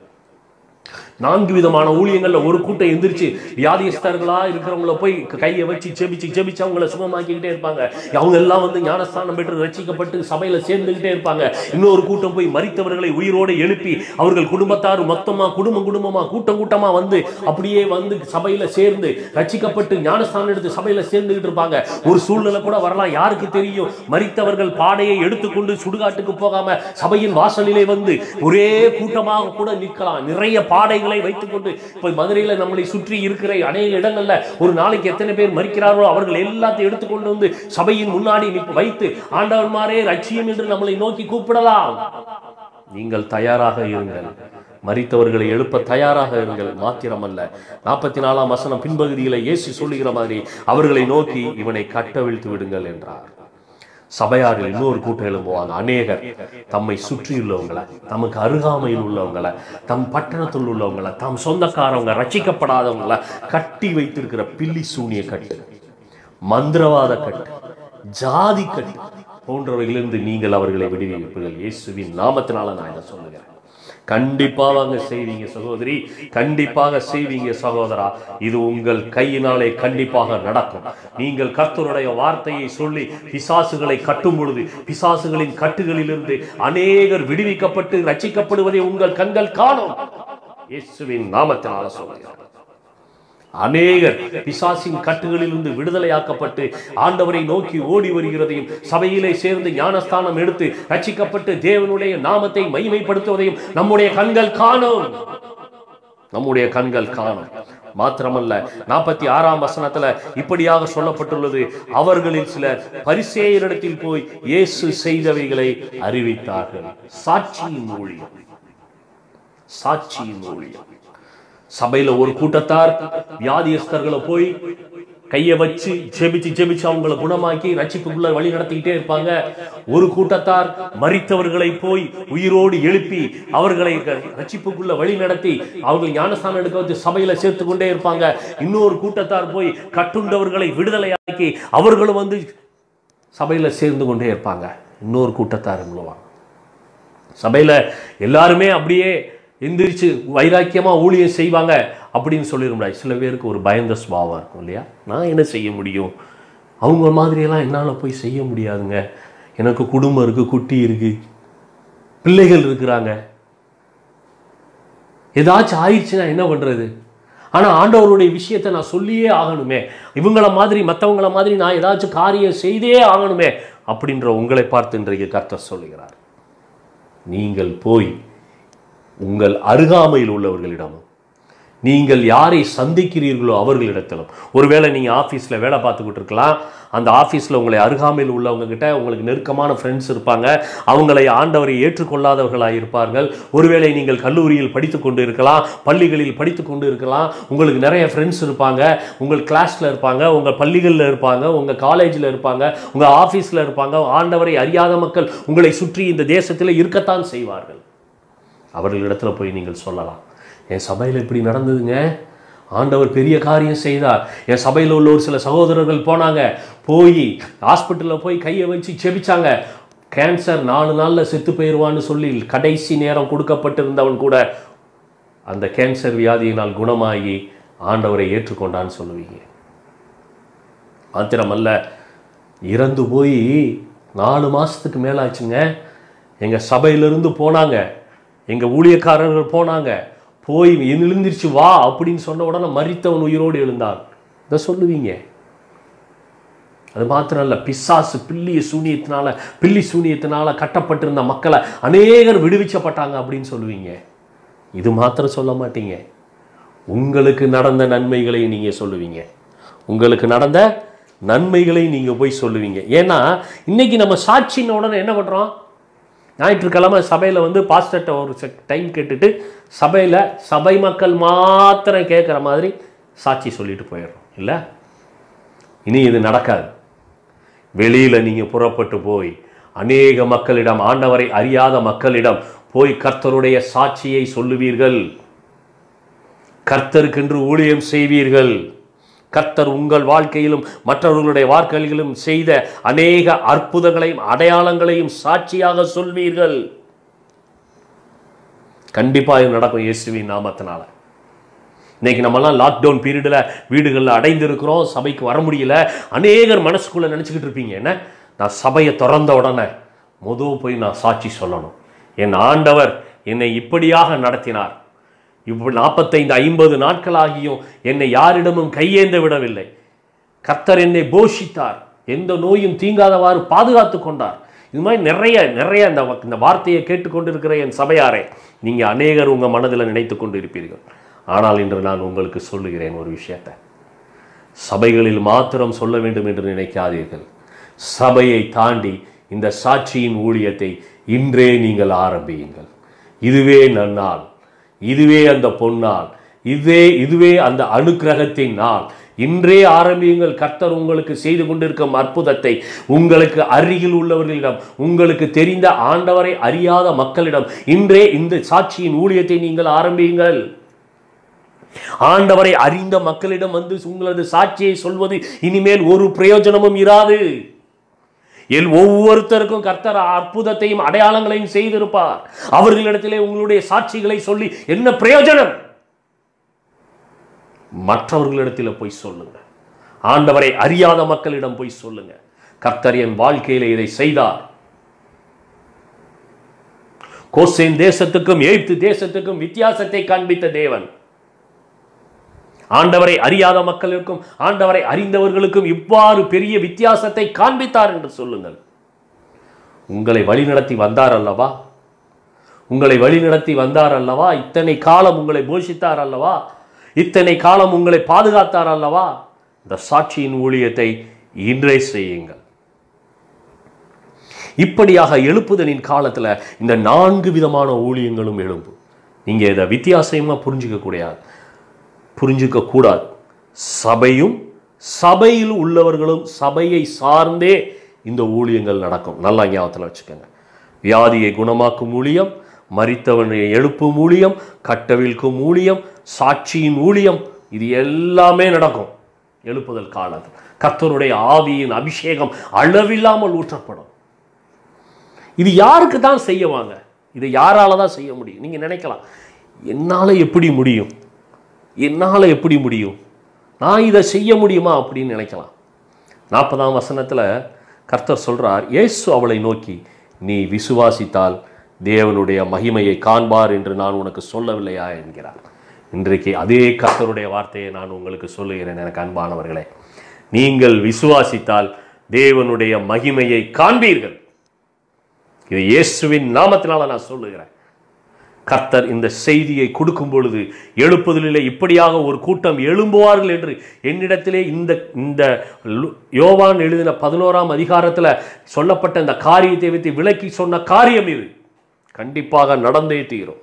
நான்கு விதமான ஊழியங்கள்ல ஒரு கூட்டம் எந்திரிச்சு வியாதிஸ்தர்களா இருக்கிறவங்கள போய் கையை வச்சு ஜெபிச்சு ஜெபிச்சு அவங்கள சுகமாக்கிக்கிட்டே இருப்பாங்க அவங்க எல்லாம் வந்து ஞானஸ்தானம் பெற்று ரட்சிக்கப்பட்டு சபையில சேர்ந்துகிட்டே இருப்பாங்க இன்னொரு கூட்டம் போய் மரித்தவர்களை உயிரோடு எழுப்பி அவர்கள் குடும்பத்தார் மொத்தமா குடும்பம் குடும்பமா கூட்டம் கூட்டமா வந்து அப்படியே வந்து சபையில சேர்ந்து ரட்சிக்கப்பட்டு ஞானஸ்தானம் எடுத்து சபையில சேர்ந்துகிட்டு இருப்பாங்க ஒரு சூழ்நிலை கூட வரலாம் யாருக்கு தெரியும் மரித்தவர்கள் பாடையை எடுத்துக்கொண்டு சுடுகாட்டுக்கு போகாம சபையின் வாசலிலே வந்து ஒரே கூட்டமாக கூட நிற்கலாம் நிறைய பாடைகளை வைத்துக்கொண்டு இப்ப மதுரையில நம்மளை சுற்றி இருக்கிற அநேக இடங்கள்ல ஒரு நாளைக்கு எத்தனை பேர் மறிக்கிறார்களோ அவர்கள் எல்லாத்தையும் எடுத்துக்கொண்டு வந்து சபையின் முன்னாடி நிற்ப- வைத்து ஆண்டவன்மாரே ரட்சியம் என்று நம்மளை நோக்கி கூப்பிடலாம் நீங்கள் தயாராக இருங்கள் மரித்தவர்களை எழுப்ப தயாராக இருங்கள் மாத்திரமல்ல நாற்பத்தி நாலாம் வசனம் பின்பகுதியில இயேசு சொல்லுகிற மாதிரி அவர்களை நோக்கி இவனை கட்டவிழ்த்து விடுங்கள் என்றார் சபையாரில் இன்னொரு கூட்டம் எழும்புவாங்க அநேகர் தம்மை சுற்றியுள்ளவங்களை தமக்கு அருகாமையில் உள்ளவங்களை தம் பட்டணத்தில் உள்ளவங்களை தம் சொந்தக்காரவங்க ரட்சிக்கப்படாதவங்களை கட்டி வைத்திருக்கிற பில்லி சூனிய கட்டு மந்திரவாத கட்டு ஜாதி கட்டு போன்றவைகளிலிருந்து நீங்கள் அவர்களை விடுவிப்பீர்கள் இயேசுவின் நாமத்தினால நான் இதை சொல்லுகிறேன் கண்டிப்பாக வாங்க செய்வீங்க சகோதரி கண்டிப்பாக செய்வீங்க சகோதரா இது உங்கள் கையினாலே கண்டிப்பாக நடக்கும் நீங்கள் கர்த்தருடைய வார்த்தையை சொல்லி பிசாசுகளை கட்டும் பொழுது பிசாசுகளின் கட்டுகளிலிருந்து அநேகர் விடுவிக்கப்பட்டு ரட்சிக்கப்படுவதை உங்கள் கண்கள் காணும் இயேசுவின் நாமத்தினால சொல்லுகிறேன் அநேகர் பிசாசின் கட்டுகளிலிருந்து விடுதலையாக்கப்பட்டு ஆண்டவரை நோக்கி ஓடி வருகிறதையும் சபையிலே சேர்ந்து ஞானஸ்தானம் எடுத்து ரட்சிக்கப்பட்டு தேவனுடைய நாமத்தை மகிமைப்படுத்துவதையும் நம்முடைய கண்கள் காணும் நம்முடைய கண்கள் காணும் மாத்திரமல்ல நாற்பத்தி ஆறாம் வசனத்துல இப்படியாக சொல்லப்பட்டுள்ளது அவர்களில் சிலர் பரிசேயரிடத்தில் போய் இயேசு செய்தவைகளை அறிவித்தார்கள் சாட்சியின் ஊழியம் சாட்சியின் ஊழியம் சபையில ஒரு கூட்டத்தார் வியாதியஸ்தர்களை போய் கையை வச்சு ஜெபிச்சு ஜெபிச்சு அவங்களை குணமாக்கி ரட்சிப்புக்குள்ள வழி நடத்திக்கிட்டே இருப்பாங்க ஒரு கூட்டத்தார் மரித்தவர்களை போய் உயிரோடு எழுப்பி அவர்களை ரட்சிப்புக்குள்ள வழி நடத்தி அவர்கள் ஞானஸ்தானம் எடுக்க வச்சு சபையில சேர்த்து கொண்டே இருப்பாங்க இன்னொரு கூட்டத்தார் போய் கட்டுண்டவர்களை விடுதலையாக்கி அவர்களும் வந்து சபையில சேர்ந்து கொண்டே இருப்பாங்க இன்னொரு கூட்டத்தார் மூலமாக சபையில எல்லாருமே அப்படியே எந்திரிச்சு வைராக்கியமா ஊழியம் செய்வாங்க அப்படின்னு சொல்லிட முடியாது சில பேருக்கு ஒரு பயந்த சுபாவம் இருக்கும் இல்லையா நான் என்ன செய்ய முடியும் அவங்க மாதிரியெல்லாம் என்னால் போய் செய்ய முடியாதுங்க எனக்கு குடும்பம் இருக்குது குட்டி இருக்கு பிள்ளைகள் இருக்கிறாங்க ஏதாச்சும் ஆயிடுச்சுன்னா என்ன பண்ணுறது ஆனால் ஆண்டவருடைய விஷயத்தை நான் சொல்லியே ஆகணுமே இவங்கள மாதிரி மற்றவங்கள மாதிரி நான் ஏதாச்சும் காரியம் செய்தே ஆகணுமே அப்படின்ற உங்களை பார்த்து இன்றைக்கு கர்த்தர் சொல்லுகிறார் நீங்கள் போய் உங்கள் அருகாமையில் உள்ளவர்களிடமும் நீங்கள் யாரை சந்திக்கிறீர்களோ அவர்களிடத்திலும் ஒருவேளை நீங்கள் ஆஃபீஸில் வேலை பார்த்துக்கிட்டு இருக்கலாம் அந்த ஆஃபீஸில் உங்களை அருகாமையில் உள்ளவங்க கிட்ட உங்களுக்கு நெருக்கமான ஃப்ரெண்ட்ஸ் இருப்பாங்க அவங்களை ஆண்டவரை ஏற்றுக்கொள்ளாதவர்களாக இருப்பார்கள் ஒருவேளை நீங்கள் கல்லூரியில் படித்து கொண்டு இருக்கலாம் பள்ளிகளில் படித்து கொண்டு இருக்கலாம் உங்களுக்கு நிறைய ஃப்ரெண்ட்ஸ் இருப்பாங்க உங்கள் கிளாஸில் இருப்பாங்க உங்கள் பள்ளிகளில் இருப்பாங்க உங்கள் காலேஜில் இருப்பாங்க உங்கள் ஆஃபீஸில் இருப்பாங்க ஆண்டவரை அறியாத மக்கள் உங்களை சுற்றி இந்த தேசத்தில் இருக்கத்தான் செய்வார்கள் அவர்களிடத்துல போய் நீங்கள் சொல்லலாம் என் சபையில் இப்படி நடந்ததுங்க ஆண்டவர் பெரிய காரியம் செய்தார் என் சபையில் உள்ள ஒரு சில சகோதரர்கள் போனாங்க போய் ஹாஸ்பிட்டலில் போய் கையை வச்சு செபிச்சாங்க கேன்சர் நாலு நாளில் செத்து போயிடுவான்னு சொல்லி கடைசி நேரம் கொடுக்கப்பட்டிருந்தவன் கூட அந்த கேன்சர் வியாதியினால் குணமாகி ஆண்டவரை ஏற்றுக்கொண்டான்னு சொல்லுவீங்க மாத்திரமல்ல இறந்து போய் நாலு மாதத்துக்கு மேலாச்சுங்க எங்கள் சபையிலிருந்து போனாங்க எங்கள் ஊழியக்காரர்கள் போனாங்க போய் எழுந்திருச்சு வா அப்படின்னு சொன்ன உடனே மறித்தவன் உயிரோடு எழுந்தான் இதை சொல்லுவீங்க அது மாத்திரம் இல்லை பிசாசு பில்லி சூனியத்தினால பில்லி சூனியத்தினால கட்டப்பட்டிருந்த மக்களை அநேகர் விடுவிச்சப்பட்டாங்க அப்படின்னு சொல்லுவீங்க இது மாத்திரம் சொல்ல மாட்டீங்க உங்களுக்கு நடந்த நன்மைகளை நீங்கள் சொல்லுவீங்க உங்களுக்கு நடந்த நன்மைகளை நீங்கள் போய் சொல்லுவீங்க ஏன்னா இன்னைக்கு நம்ம சாட்சின உடனே என்ன பண்ணுறோம் ஞாயிற்றுக்கிழமை சபையில் வந்து பாஸ்டர்கிட்ட ஒரு டைம் கேட்டுட்டு சபையில் சபை மக்கள் மாத்திரம் கேட்குற மாதிரி சாட்சி சொல்லிட்டு போயிடுறோம் இல்லை இனி இது நடக்காது வெளியில் நீங்கள் புறப்பட்டு போய் அநேக மக்களிடம் ஆண்டவரை அறியாத மக்களிடம் போய் கர்த்தருடைய சாட்சியை சொல்லுவீர்கள் கர்த்தருக்கென்று ஊழியம் செய்வீர்கள் கர்த்தர் உங்கள் வாழ்க்கையிலும் மற்றவர்களுடைய வாழ்க்கையிலும் செய்த அநேக அற்புதங்களையும் அடையாளங்களையும் சாட்சியாக சொல்வீர்கள் கண்டிப்பாக இது நடக்கும் இயேசுவின் நாமத்தினால இன்னைக்கு நம்மலாம் லாக்டவுன் பீரியடில் வீடுகளில் அடைந்திருக்கிறோம் சபைக்கு வர முடியல அநேகர் மனசுக்குள்ளே நினச்சிக்கிட்டு இருப்பீங்க என்ன நான் சபையை திறந்த உடனே முத போய் நான் சாட்சி சொல்லணும் என் ஆண்டவர் என்னை இப்படியாக நடத்தினார் இப்போ நாற்பத்தைந்து ஐம்பது நாட்களாகியும் என்னை யாரிடமும் கையேந்த விடவில்லை கர்த்தர் என்னை போஷித்தார் எந்த நோயும் தீங்காதவாறு பாதுகாத்து கொண்டார் இது மாதிரி நிறைய நிறைய இந்த இந்த வார்த்தையை கேட்டுக்கொண்டிருக்கிற என் சபையாரே நீங்கள் அநேகர் உங்கள் மனதில் நினைத்து கொண்டு இருப்பீர்கள் ஆனால் இன்று நான் உங்களுக்கு சொல்லுகிறேன் ஒரு விஷயத்தை சபைகளில் மாத்திரம் சொல்ல வேண்டும் என்று நினைக்காதீர்கள் சபையை தாண்டி இந்த சாட்சியின் ஊழியத்தை இன்றே நீங்கள் ஆரம்பியுங்கள் இதுவே நன்னாள் இதுவே அந்த பொன்னாள் இதுவே இதுவே அந்த அனுக்கிரகத்தின் நாள் இன்றே ஆரம்பியுங்கள் கர்த்தர் உங்களுக்கு செய்து கொண்டிருக்கும் அற்புதத்தை உங்களுக்கு அருகில் உள்ளவர்களிடம் உங்களுக்கு தெரிந்த ஆண்டவரை அறியாத மக்களிடம் இன்றே இந்த சாட்சியின் ஊழியத்தை நீங்கள் ஆரம்பியுங்கள் ஆண்டவரை அறிந்த மக்களிடம் வந்து உங்களது சாட்சியை சொல்வது இனிமேல் ஒரு பிரயோஜனமும் இராது எல் ஒவ்வொருத்தருக்கும் கர்த்தர் அற்புதத்தையும் அடையாளங்களையும் செய்திருப்பார் அவர்களிடத்திலே உங்களுடைய சாட்சிகளை சொல்லி என்ன பிரயோஜனம் மற்றவர்களிடத்தில் போய் சொல்லுங்க ஆண்டவரை அறியாத மக்களிடம் போய் சொல்லுங்க கர்த்தர் என் வாழ்க்கையில இதை செய்தார் கோசேன் தேசத்துக்கும் எய்ப்து தேசத்துக்கும் வித்தியாசத்தை காண்பித்த தேவன் ஆண்டவரை அறியாத மக்களுக்கும் ஆண்டவரை அறிந்தவர்களுக்கும் இவ்வாறு பெரிய வித்தியாசத்தை காண்பித்தார் என்று சொல்லுங்கள் உங்களை வழிநடத்தி வந்தார் அல்லவா உங்களை வழிநடத்தி வந்தார் அல்லவா இத்தனை காலம் உங்களை போஷித்தார் அல்லவா இத்தனை காலம் உங்களை பாதுகாத்தார் அல்லவா இந்த சாட்சியின் ஊழியத்தை இன்றே செய்யுங்கள் இப்படியாக எழுப்புதலின் காலத்தில் இந்த நான்கு விதமான ஊழியங்களும் எழும்பும் நீங்கள் இதை வித்தியாசமாக புரிஞ்சிக்க கூடாது புரிஞ்சுக்க கூடாது சபையும் சபையில் உள்ளவர்களும் சபையை சார்ந்தே இந்த ஊழியங்கள் நடக்கும் நல்லா ஞாபகத்தில் வச்சுக்கோங்க வியாதியை குணமாக்கும் ஊழியம் மரித்தவனை எழுப்பும் ஊழியம் கட்டவிழ்க்கும் ஊழியம் சாட்சியின் ஊழியம் இது எல்லாமே நடக்கும் எழுப்புதல் காலத்தில் கர்த்தருடைய ஆவியின் அபிஷேகம் அளவில்லாமல் ஊற்றப்படும் இது யாருக்கு தான் செய்யவாங்க இதை யாரால தான் செய்ய முடியும் நீங்கள் நினைக்கலாம் என்னால் எப்படி முடியும் என்னால் எப்படி முடியும் நான் இதை செய்ய முடியுமா அப்படின்னு நினைக்கலாம் நாற்பதாம் வசனத்தில் கர்த்தர் சொல்கிறார் இயேசு அவளை நோக்கி நீ விசுவாசித்தால் தேவனுடைய மகிமையை காண்பார் என்று நான் உனக்கு சொல்லவில்லையா என்கிறார் இன்றைக்கு அதே கர்த்தருடைய வார்த்தையை நான் உங்களுக்கு சொல்லுகிறேன் எனக்கு அன்பானவர்களே நீங்கள் விசுவாசித்தால் தேவனுடைய மகிமையை காண்பீர்கள் இது இயேசுவின் நாமத்தினால நான் சொல்லுகிறேன் கர்த்தர் இந்த செய்தியை கொடுக்கும் பொழுது எழுப்புதலிலே இப்படியாக ஒரு கூட்டம் எழும்புவார்கள் என்று என்னிடத்திலே இந்த இந்த லு- யோவான் எழுதின பதினோராம் அதிகாரத்தில் சொல்லப்பட்ட இந்த காரியத்தை வைத்து விளக்கி சொன்ன காரியம் இது கண்டிப்பாக நடந்தே தீரும்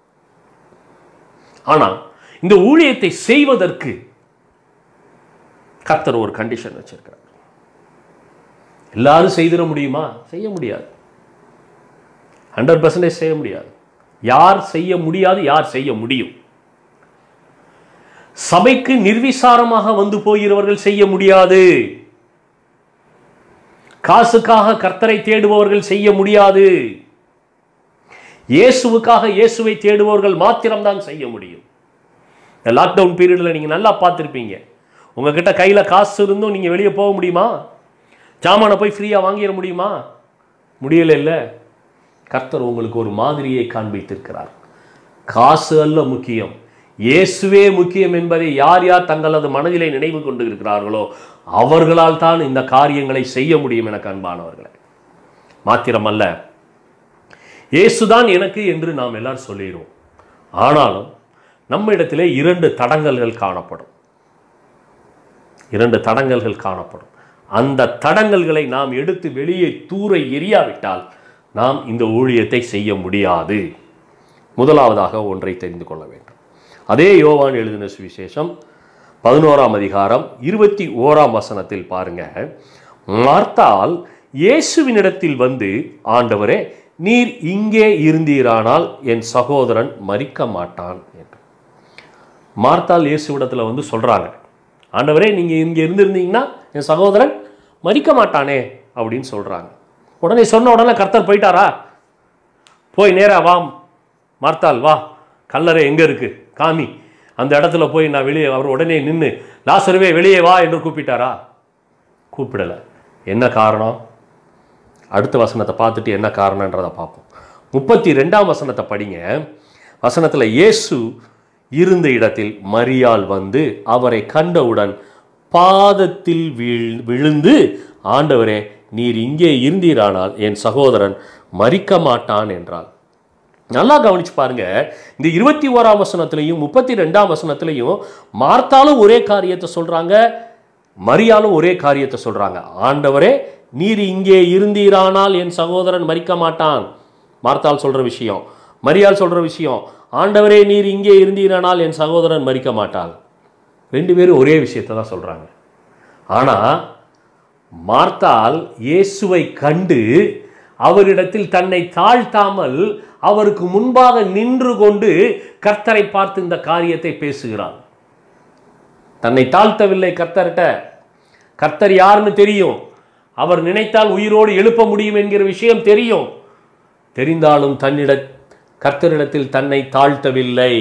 ஆனால் இந்த ஊழியத்தை செய்வதற்கு கர்த்தர் ஒரு கண்டிஷன் வச்சிருக்கிறார் எல்லாரும் செய்திட முடியுமா செய்ய முடியாது ஹண்ட்ரட் பர்சன்டேஜ் செய்ய முடியாது யார் செய்ய முடியாது யார் செய்ய முடியும் சபைக்கு நிர்விசாரமாக வந்து போகிறவர்கள் செய்ய முடியாது காசுக்காக கர்த்தரை தேடுபவர்கள் செய்ய முடியாது இயேசுவுக்காக இயேசுவை தேடுபவர்கள் மாத்திரம்தான் செய்ய முடியும் இந்த லாக்டவுன் பீரியடில் நீங்கள் நல்லா பார்த்துருப்பீங்க உங்ககிட்ட கையில் காசு இருந்தும் நீங்கள் வெளியே போக முடியுமா ஜாமானை போய் ஃப்ரீயாக வாங்கிட முடியுமா முடியல இல்லை கர்த்தர் உங்களுக்கு ஒரு மாதிரியை காண்பித்திருக்கிறார் காசு அல்ல முக்கியம் இயேசுவே முக்கியம் என்பதை யார் யார் தங்களது மனதிலே நினைவு கொண்டு இருக்கிறார்களோ அவர்களால் தான் இந்த காரியங்களை செய்ய முடியும் எனக்கு அன்பானவர்களே மாத்திரமல்ல இயேசுதான் எனக்கு என்று நாம் எல்லாரும் சொல்லிடுவோம் ஆனாலும் நம்ம இடத்திலே இரண்டு தடங்கல்கள் காணப்படும் இரண்டு தடங்கல்கள் காணப்படும் அந்த தடங்கல்களை நாம் எடுத்து வெளியே தூர எரியாவிட்டால் நாம் இந்த ஊழியத்தை செய்ய முடியாது முதலாவதாக ஒன்றை தெரிந்து கொள்ள வேண்டும் அதே யோவான் எழுதின சுவிசேஷம் பதினோராம் அதிகாரம் இருபத்தி ஓராம் வசனத்தில் பாருங்க மார்த்தால் இயேசுவினிடத்தில் வந்து ஆண்டவரே நீர் இங்கே இருந்தீரானால் என் சகோதரன் மரிக்க மாட்டான் என்று மார்த்தால் இயேசுவிடத்தில் வந்து சொல்றாங்க ஆண்டவரே நீங்க இங்க இருந்திருந்தீங்கன்னா என் சகோதரன் மரிக்க மாட்டானே அப்படின்னு சொல்றாங்க உடனே சொன்ன உடனே கர்த்தர் போயிட்டாரா போய் நேரா வா மார்த்தால் வா கல்லறை எங்க இருக்கு காமி அந்த இடத்துல போய் நான் வெளியே அவர் உடனே நின்று லாசருவே வெளியே வா என்று கூப்பிட்டாரா கூப்பிடலை என்ன காரணம் அடுத்த வசனத்தை பார்த்துட்டு என்ன காரணன்றதை பார்ப்போம் முப்பத்தி ரெண்டாம் வசனத்தை படிங்க வசனத்தில் இயேசு இருந்த இடத்தில் மரியாள் வந்து அவரை கண்டவுடன் பாதத்தில் வீழ் விழுந்து ஆண்டவரே நீர் இங்கே இருந்தீரானால் என் சகோதரன் மரிக்க மாட்டான் என்றாள் நல்லா கவனிச்சு பாருங்க இந்த இருபத்தி ஓராம் வசனத்திலையும் முப்பத்தி ரெண்டாம் வசனத்திலையும் மார்த்தாலும் ஒரே காரியத்தை சொல்றாங்க மரியாலும் ஒரே காரியத்தை சொல்றாங்க ஆண்டவரே நீர் இங்கே இருந்தீரானால் என் சகோதரன் மரிக்க மாட்டான் மார்த்தால் சொல்ற விஷயம் மரியாள் சொல்ற விஷயம் ஆண்டவரே நீர் இங்கே இருந்தீரானால் என் சகோதரன் மரிக்க மாட்டாள் ரெண்டு பேரும் ஒரே விஷயத்தை தான் சொல்றாங்க ஆனா மார்த்தால் இயேசுவை கண்டு அவரிடத்தில் தன்னை தாழ்த்தாமல் அவருக்கு முன்பாக நின்று கொண்டு கர்த்தரை பார்த்து இந்த காரியத்தை பேசுகிறார் தன்னை தாழ்த்தவில்லை கர்த்தர்கிட்ட கர்த்தர் யாருன்னு தெரியும் அவர் நினைத்தால் உயிரோடு எழுப்ப முடியும் என்கிற விஷயம் தெரியும் தெரிந்தாலும் தன்னிட கர்த்தரிடத்தில் தன்னை தாழ்த்தவில்லை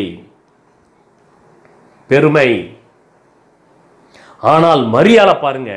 பெருமை ஆனால் மரியாதை பாருங்க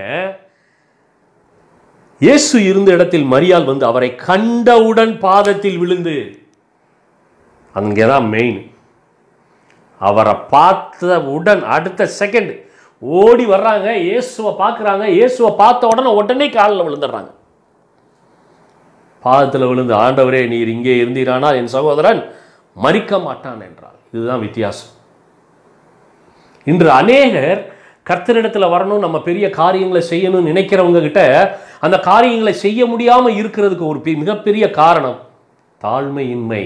இயேசு இருந்த இடத்தில் மரியாள் வந்து அவரை கண்டவுடன் பாதத்தில் விழுந்து அங்கே தான் மெயின் அவரை பார்த்த உடன் அடுத்த செகண்ட் ஓடி வர்றாங்க இயேசுவை பார்க்குறாங்க இயேசுவை பார்த்த உடனே உடனே காலில் விழுந்துடுறாங்க பாதத்தில் விழுந்து ஆண்டவரே நீர் இங்கே இருந்தீரானால் என் சகோதரன் மறிக்க மாட்டான் என்றார் இதுதான் வித்தியாசம் இன்று அநேகர் கர்த்தரிடத்துல வரணும் நம்ம பெரிய காரியங்களை செய்யணும்னு நினைக்கிறவங்க கிட்ட அந்த காரியங்களை செய்ய முடியாம இருக்கிறதுக்கு ஒரு பெ- மிகப்பெரிய காரணம் தாழ்மையின்மை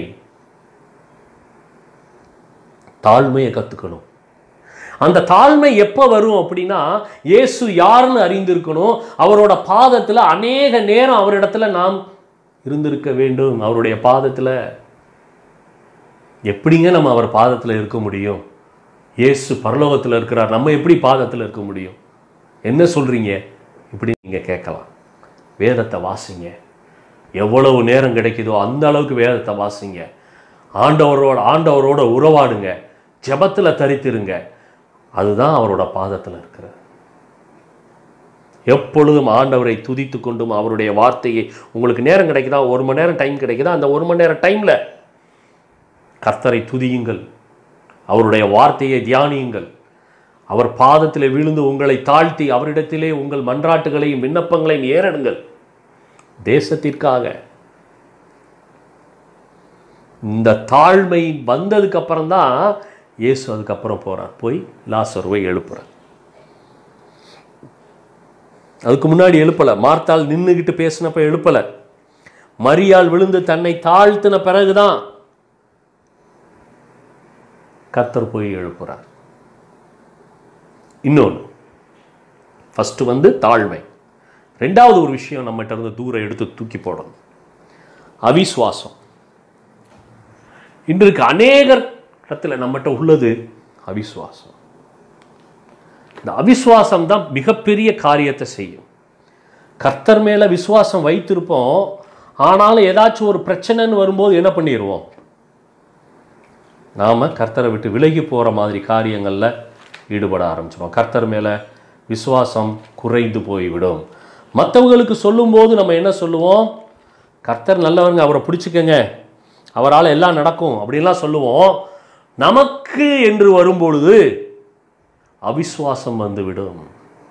தாழ்மையை கத்துக்கணும் அந்த தாழ்மை எப்போ வரும் அப்படின்னா இயேசு யாருன்னு அறிந்திருக்கணும் அவரோட பாதத்தில் அநேக நேரம் அவரிடத்துல நாம் இருந்திருக்க வேண்டும் அவருடைய பாதத்தில் எப்படிங்க நம்ம அவர் பாதத்தில் இருக்க முடியும் இயேசு பரலோகத்தில் இருக்கிறார் நம்ம எப்படி பாதத்தில் இருக்க முடியும் என்ன சொல்றீங்க இப்படி நீங்கள் கேட்கலாம் வேதத்தை வாசிங்க எவ்வளவு நேரம் கிடைக்குதோ அந்த அளவுக்கு வேதத்தை வாசிங்க ஆண்டவரோட ஆண்டவரோட உறவாடுங்க ஜெபத்தில் தரித்திருங்க அதுதான் அவரோட பாதத்தில் இருக்கிறது எப்பொழுதும் ஆண்டவரை துதித்து கொண்டும் அவருடைய வார்த்தையை உங்களுக்கு நேரம் கிடைக்குதா ஒரு மணி நேரம் டைம் கிடைக்குதா அந்த ஒரு மணி நேரம் டைமில் கர்த்தரை துதியுங்கள் அவருடைய வார்த்தையை தியானியுங்கள் அவர் பாதத்தில் விழுந்து உங்களை தாழ்த்தி அவரிடத்திலே உங்கள் மன்றாட்டுகளையும் விண்ணப்பங்களையும் ஏறடுங்கள் தேசத்திற்காக இந்த தாழ்மை வந்ததுக்கு அப்புறம் தான் இயேசு அதுக்கப்புறம் போறார் போய் லாசருவை எழுப்புறார் அதுக்கு முன்னாடி எழுப்பல மார்த்தாள் நின்றுகிட்டு பேசினப்ப எழுப்பல மரியாள் விழுந்து தன்னை தாழ்த்தின பிறகுதான் கத்தர் போய் எழுப்புறார் இன்னொன்று ஃபர்ஸ்ட் வந்து தாழ்மை ரெண்டாவது ஒரு விஷயம் நம்மகிட்ட இருந்து தூரம் எடுத்து தூக்கி போடணும் அவிசுவாசம் இன்றைக்கு அநேகர் இடத்துல நம்மகிட்ட உள்ளது அவிசுவாசம் இந்த அவிசுவாசம் தான் மிகப்பெரிய காரியத்தை செய்யும் கர்த்தர் மேல விசுவாசம் வைத்திருப்போம் ஆனாலும் ஏதாச்சும் ஒரு பிரச்சனைன்னு வரும்போது என்ன பண்ணிடுவோம் நாம கர்த்தரை விட்டு விலகி போற மாதிரி காரியங்கள்ல ஈடுபட ஆரம்பிச்சிடும் கர்த்தர் மேல விசுவாசம் குறைந்து போய்விடும் மற்றவங்களுக்கு சொல்லும்போது நம்ம என்ன சொல்லுவோம் கர்த்தர் நல்லவருங்க அவரை பிடிச்சிக்கங்க அவரால் எல்லாம் நடக்கும் அப்படின்லாம் சொல்லுவோம் நமக்கு என்று வரும்பொழுது அவிசுவாசம் வந்துவிடும்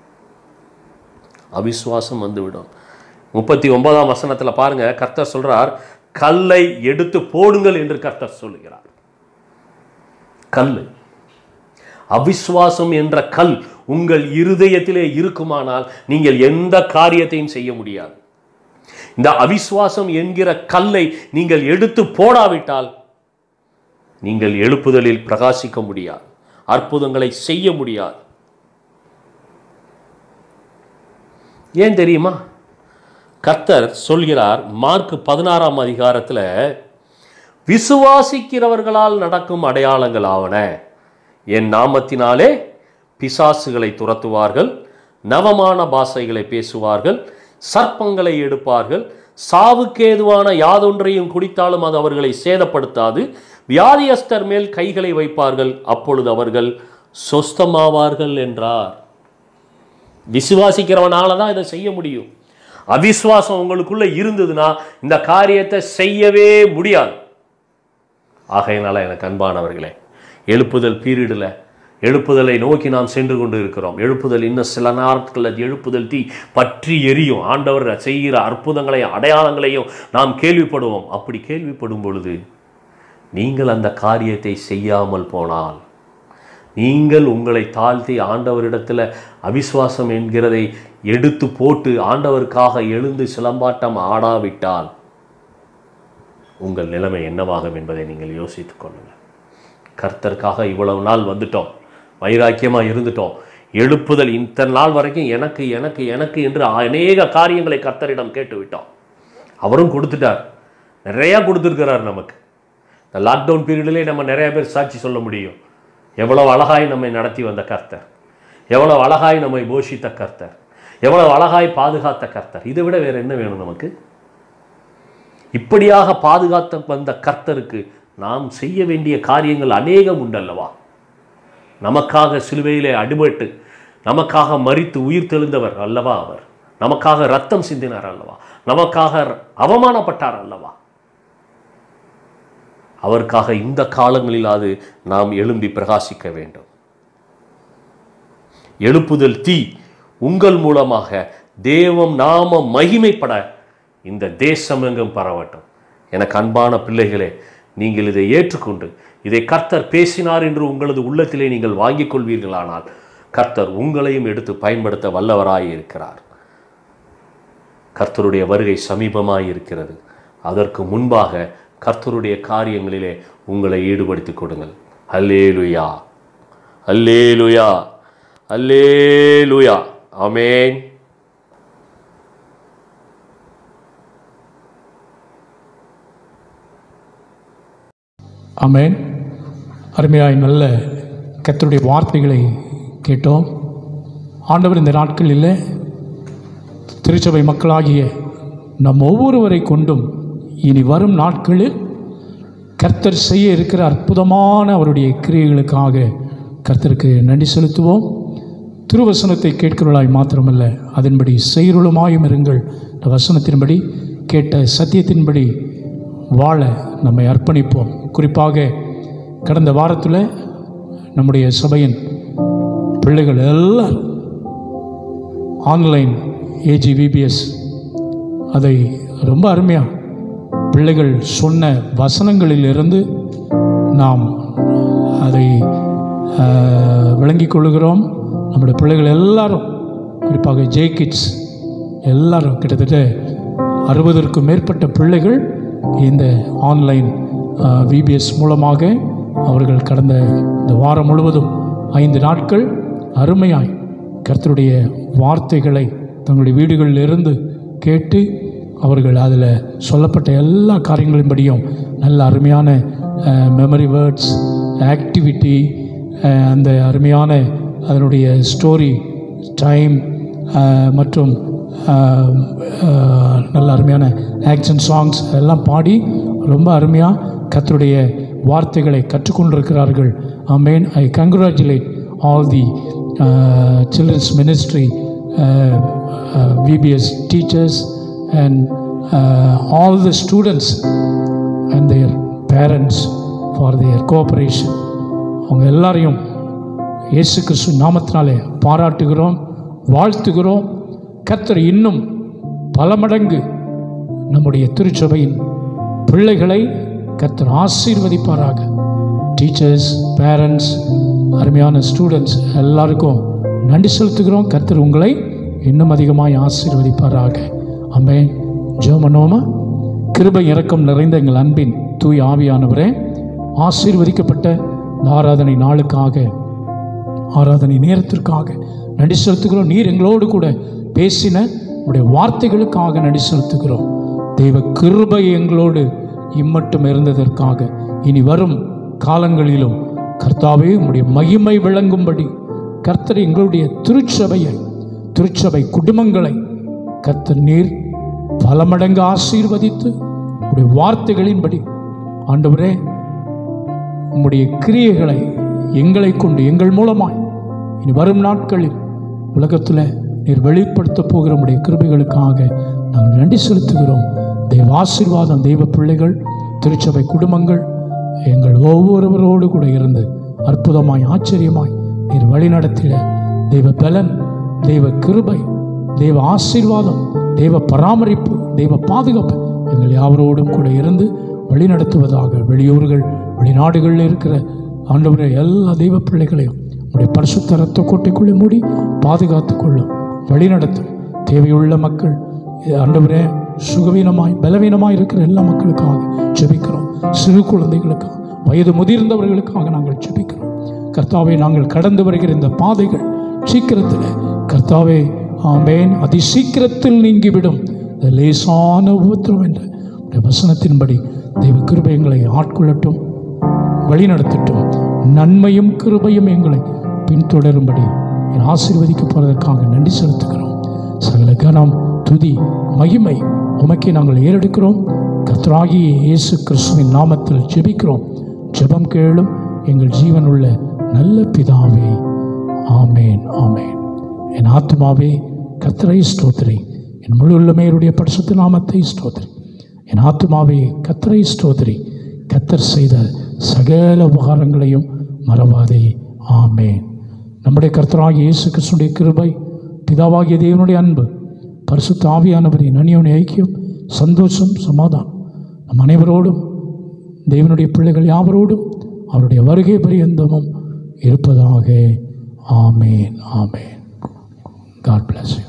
அவிசுவாசம் வந்துவிடும் முப்பத்தி ஒன்பதாம் வசனத்துல பாருங்க கர்த்தர் சொல்றார் கல்லை எடுத்து போடுங்கள் என்று கர்த்தர் சொல்லுகிறார் கல் அவிசுவாசம் என்ற கல் உங்கள் இருதயத்திலே இருக்குமானால் நீங்கள் எந்த காரியத்தையும் செய்ய முடியாது இந்த அவிசுவாசம் என்கிற கல்லை நீங்கள் எடுத்து போடாவிட்டால் நீங்கள் எழுப்புதலில் பிரகாசிக்க முடியாது அற்புதங்களை செய்ய முடியாது ஏன் தெரியுமா கர்த்தர் சொல்கிறார் மார்க் பதினாறாம் அதிகாரத்தில் விசுவாசிக்கிறவர்களால் நடக்கும் அடையாளங்கள் ஆவன என் நாமத்தினாலே பிசாசுகளை துரத்துவார்கள் நவமான பாஷைகளை பேசுவார்கள் சர்ப்பங்களை எடுப்பார்கள் சாவுக்கேதுவான யாதொன்றையும் குடித்தாலும் அது அவர்களை சேதப்படுத்தாது வியாதியஸ்தர் மேல் கைகளை வைப்பார்கள் அப்பொழுது அவர்கள் சொஸ்தமாவார்கள் என்றார் விசுவாசிக்கிறவனால தான் இதை செய்ய முடியும் அவிசுவாசம் உங்களுக்குள்ள இருந்ததுன்னா இந்த காரியத்தை செய்யவே முடியாது ஆகையினால எனக்கு அன்பானவர்களே எழுப்புதல் பீரியடில் எழுப்புதலை நோக்கி நாம் சென்று கொண்டு இருக்கிறோம் எழுப்புதல் இன்னும் சில நாட்கள் அது எழுப்புதல் தீ பற்றி எரியும் ஆண்டவர் செய்கிற அற்புதங்களையும் அடையாளங்களையும் நாம் கேள்விப்படுவோம் அப்படி கேள்விப்படும் பொழுது நீங்கள் அந்த காரியத்தை செய்யாமல் போனால் நீங்கள் உங்களை தாழ்த்தி ஆண்டவரிடத்தில் அவிசுவாசம் என்கிறதை எடுத்து போட்டு ஆண்டவருக்காக எழுந்து சிலம்பாட்டம் ஆடாவிட்டால் உங்கள் நிலைமை என்னவாகும் என்பதை நீங்கள் யோசித்துக் கொள்ளுங்கள் கர்த்தருக்காக இவ்வளவு நாள் வந்துட்டோம் வைராக்கியமாக இருந்துட்டோம் எழுப்புதல் இத்தனை நாள் வரைக்கும் எனக்கு எனக்கு எனக்கு என்று அநேக காரியங்களை கர்த்தரிடம் கேட்டு விட்டோம் அவரும் கொடுத்துட்டார் நிறையா கொடுத்துருக்கிறார் நமக்கு இந்த லாக்டவுன் பீரியட்லேயே நம்ம நிறைய பேர் சாட்சி சொல்ல முடியும் எவ்வளவு அழகாய் நம்மை நடத்தி வந்த கர்த்தர் எவ்வளவு அழகாய் நம்மை போஷித்த கர்த்தர் எவ்வளவு அழகாய் பாதுகாத்த கர்த்தர் இதை விட வேற என்ன வேணும் நமக்கு இப்படியாக பாதுகாத்த வந்த கர்த்தருக்கு நாம் செய்ய வேண்டிய காரியங்கள் அநேகம் உண்டல்லவா நமக்காக சிலுவையிலே அடிபட்டு நமக்காக மறித்து உயிர் தெழுந்தவர் அல்லவா அவர் நமக்காக ரத்தம் சிந்தினார் அல்லவா நமக்காக அவமானப்பட்டார் அல்லவா அவருக்காக இந்த காலங்களிலாது நாம் எழும்பி பிரகாசிக்க வேண்டும் எழுப்புதல் தீ உங்கள் மூலமாக தேவம் நாம மகிமைப்பட இந்த தேசம் எங்கும் பரவட்டும் எனக்கு அன்பான பிள்ளைகளே நீங்கள் இதை ஏற்றுக்கொண்டு இதை கர்த்தர் பேசினார் என்று உங்களது உள்ளத்திலே நீங்கள் வாங்கிக் கொள்வீர்களானால் கர்த்தர் உங்களையும் எடுத்து பயன்படுத்த வல்லவராய் இருக்கிறார் கர்த்தருடைய வருகை சமீபமாய் இருக்கிறது அதற்கு முன்பாக கர்த்தருடைய காரியங்களிலே உங்களை ஈடுபடுத்திக் கொடுங்கள் அல்லேலுயா அல்லேலுயா அல்லேலுயா ஆமென் ஆமென் அருமையாய் நல்ல கர்த்தருடைய வார்த்தைகளை கேட்டோம் ஆண்டவர் இந்த நாட்களில் திருச்சபை மக்களாகிய நம் ஒவ்வொருவரை கொண்டும் இனி வரும் நாட்களில் கர்த்தர் செய்ய இருக்கிற அற்புதமான அவருடைய கிரியைகளுக்காக கர்த்தருக்கு நன்றி செலுத்துவோம் திருவசனத்தை கேட்கிறவர்களாய் மாத்திரமல்ல அதன்படி செயலுமாயும் இருங்கள் இந்த வசனத்தின்படி கேட்ட சத்தியத்தின்படி வாழ நம்மை அர்ப்பணிப்போம் குறிப்பாக கடந்த வாரத்தில் நம்முடைய சபையின் பிள்ளைகள் எல்லாரும் ஆன்லைன் ஏஜிவிபிஎஸ் அதை ரொம்ப அருமையாக பிள்ளைகள் சொன்ன வசனங்களிலிருந்து நாம் அதை ஆஹ், விளங்கிக் கொள்கிறோம் நம்முடைய பிள்ளைகள் எல்லாரும் குறிப்பாக ஜே கிட்ஸ் எல்லாரும் கிட்டத்தட்ட அறுபதற்கும் மேற்பட்ட பிள்ளைகள் இந்த ஆன்லைன் விபிஎஸ் மூலமாக அவர்கள் கடந்த இந்த வாரம் முழுவதும் ஐந்து நாட்கள் அருமையாய் கர்த்தருடைய வார்த்தைகளை தங்களுடைய வீடுகளிலிருந்து கேட்டு அவர்கள் அதில் சொல்லப்பட்ட எல்லா காரியங்களின்படியும் நல்ல அருமையான மெமரி வேர்ட்ஸ் ஆக்டிவிட்டி அந்த அருமையான அதனுடைய ஸ்டோரி டைம் மற்றும் அஹ், அஹ், நல்ல அருமையான ஆக்ஷன் சாங்ஸ் எல்லாம் பாடி ரொம்ப அருமையாக கர்த்தருடைய வார்த்தைகளை கற்றுக்கொண்டிருக்கிறார்கள் அமேன் I congratulate all the children's ministry VBS teachers and all the students and their parents for their cooperation அவங்க எல்லாரையும் இயேசு கிறிஸ்து நாமத்தினாலே பாராட்டுகிறோம் வாழ்த்துகிறோம் கர்த்தர் இன்னும் பல மடங்கு நம்முடைய திருச்சபையின் பிள்ளைகளை கர்த்தர் ஆசீர்வதிப்பாராக டீச்சர்ஸ் பேரண்ட்ஸ் அருமையான ஸ்டூடெண்ட்ஸ் எல்லாருக்கும் நன்றி செலுத்துகிறோம் கர்த்தர் உங்களை இன்னும் அதிகமாய் ஆசீர்வதிப்பாராக அமேன் ஜோமனோமா கிருபை இரக்கம் நிறைந்த எங்கள் அன்பின் தூய் ஆவியானவரே ஆசீர்வதிக்கப்பட்ட இந்த ஆராதனை நாளுக்காக ஆராதனை நேரத்திற்காக நன்றி செலுத்துகிறோம் நீர் எங்களோடு கூட பேசின உடைய வார்த்தைகளுக்காக நன்றி செலுத்துகிறோம் தெய்வ கிருபை எங்களோடு இம்மட்டும் இருந்ததற்காக இனி வரும் காலங்களிலும் கர்த்தாவே உம்முடைய மகிமை விளங்கும்படி கர்த்தர் எங்களுடைய திருச்சபையை திருச்சபை குடும்பங்களை கர்த்தர் நீர் பல மடங்கு ஆசீர்வதித்து உடைய வார்த்தைகளின்படி ஆண்டவரே உம்முடைய கிரியைகளை எங்களை கொண்டு எங்கள் மூலமாய் இனி வரும் நாட்களில் உலகத்தில் நீர் வெளிப்படுத்த போகிற உம்முடைய கிருபைகளுக்காக நாங்கள் நன்றி செலுத்துகிறோம் தெய்வ ஆசீர்வாதம் தெய்வ பிள்ளைகள் திருச்சபை குடும்பங்கள் எங்கள் ஒவ்வொருவரோடு கூட இருந்து அற்புதமாய் ஆச்சரியமாய் நீர் வழிநடத்திட தெய்வ பலன் தெய்வ கிருபை தெய்வ ஆசீர்வாதம் தெய்வ பராமரிப்பு தெய்வ பாதுகாப்பு எங்கள் யாவரோடும் கூட இருந்து வழிநடத்துவதாக வெளியூர்கள் வெளிநாடுகளில் இருக்கிற ஆண்டவரே எல்லா தெய்வ பிள்ளைகளையும் உடைய பரிசுத்த ரத்த கோட்டைக்குள்ளே மூடி பாதுகாத்துக் கொள்ளும் வழிநடத்தும் தேவையுள்ள மக்கள் ஆண்டவரே சுகவீனமாய் பலவீனமாய் இருக்கிற எல்லா மக்களுக்காக ஜெபிக்கிறோம் சிறு குழந்தைகளுக்காக வயது முதிர்ந்தவர்களுக்காக நாங்கள் ஜெபிக்கிறோம் கர்த்தாவே நாங்கள் கடந்து வருகிற இந்த பாதைகள் சீக்கிரத்தில் கர்த்தாவே ஆமேன் அதி சீக்கிரத்தில் நீங்கிவிடும் இந்த லேசான உபத்திரம் என்ற உடைய வசனத்தின்படி தெய்வ கிருபையங்களை ஆட்கொள்ளட்டும் வழிநடத்தட்டும் நன்மையும் கிருபையும் எங்களை பின்தொடரும்படி என் ஆசீர்வதிக்கப்படுவதற்காக நன்றி செலுத்துகிறோம் சகல கனம் துதி மகிமை உமக்கே நாங்கள் ஏறெடுக்கிறோம் கர்த்தராகிய இயேசு கிறிஸ்துவின் நாமத்தில் ஜெபிக்கிறோம் ஜெபம் கேளும் எங்கள் ஜீவனுள்ள நல்ல பிதாவே ஆமேன் ஆமேன் என் ஆத்மாவே கர்த்தரை ஸ்தோத்திரி என் முழு உள்ளமையருடைய பரிசுத்த நாமத்தை ஸ்தோத்திரி என் ஆத்மாவே கர்த்தரை ஸ்தோத்திரி கத்தர் செய்த சகல உபகாரங்களையும் மறவாதே ஆமேன் நம்முடைய கர்த்தராகிய இயேசு கிறிஸ்துடைய கிருபை பிதாவாகிய தேவனுடைய அன்பு பரிசுத்த ஆவியானவரின் அந்நியோனி ஐக்கியம் சந்தோஷம் சமாதானம் நம் அனைவரோடும் தேவனுடைய பிள்ளைகள் யாவரோடும் அவருடைய வருகை பரியந்தமும் இருப்பதாக ஆமேன் ஆமேன் காட் bless you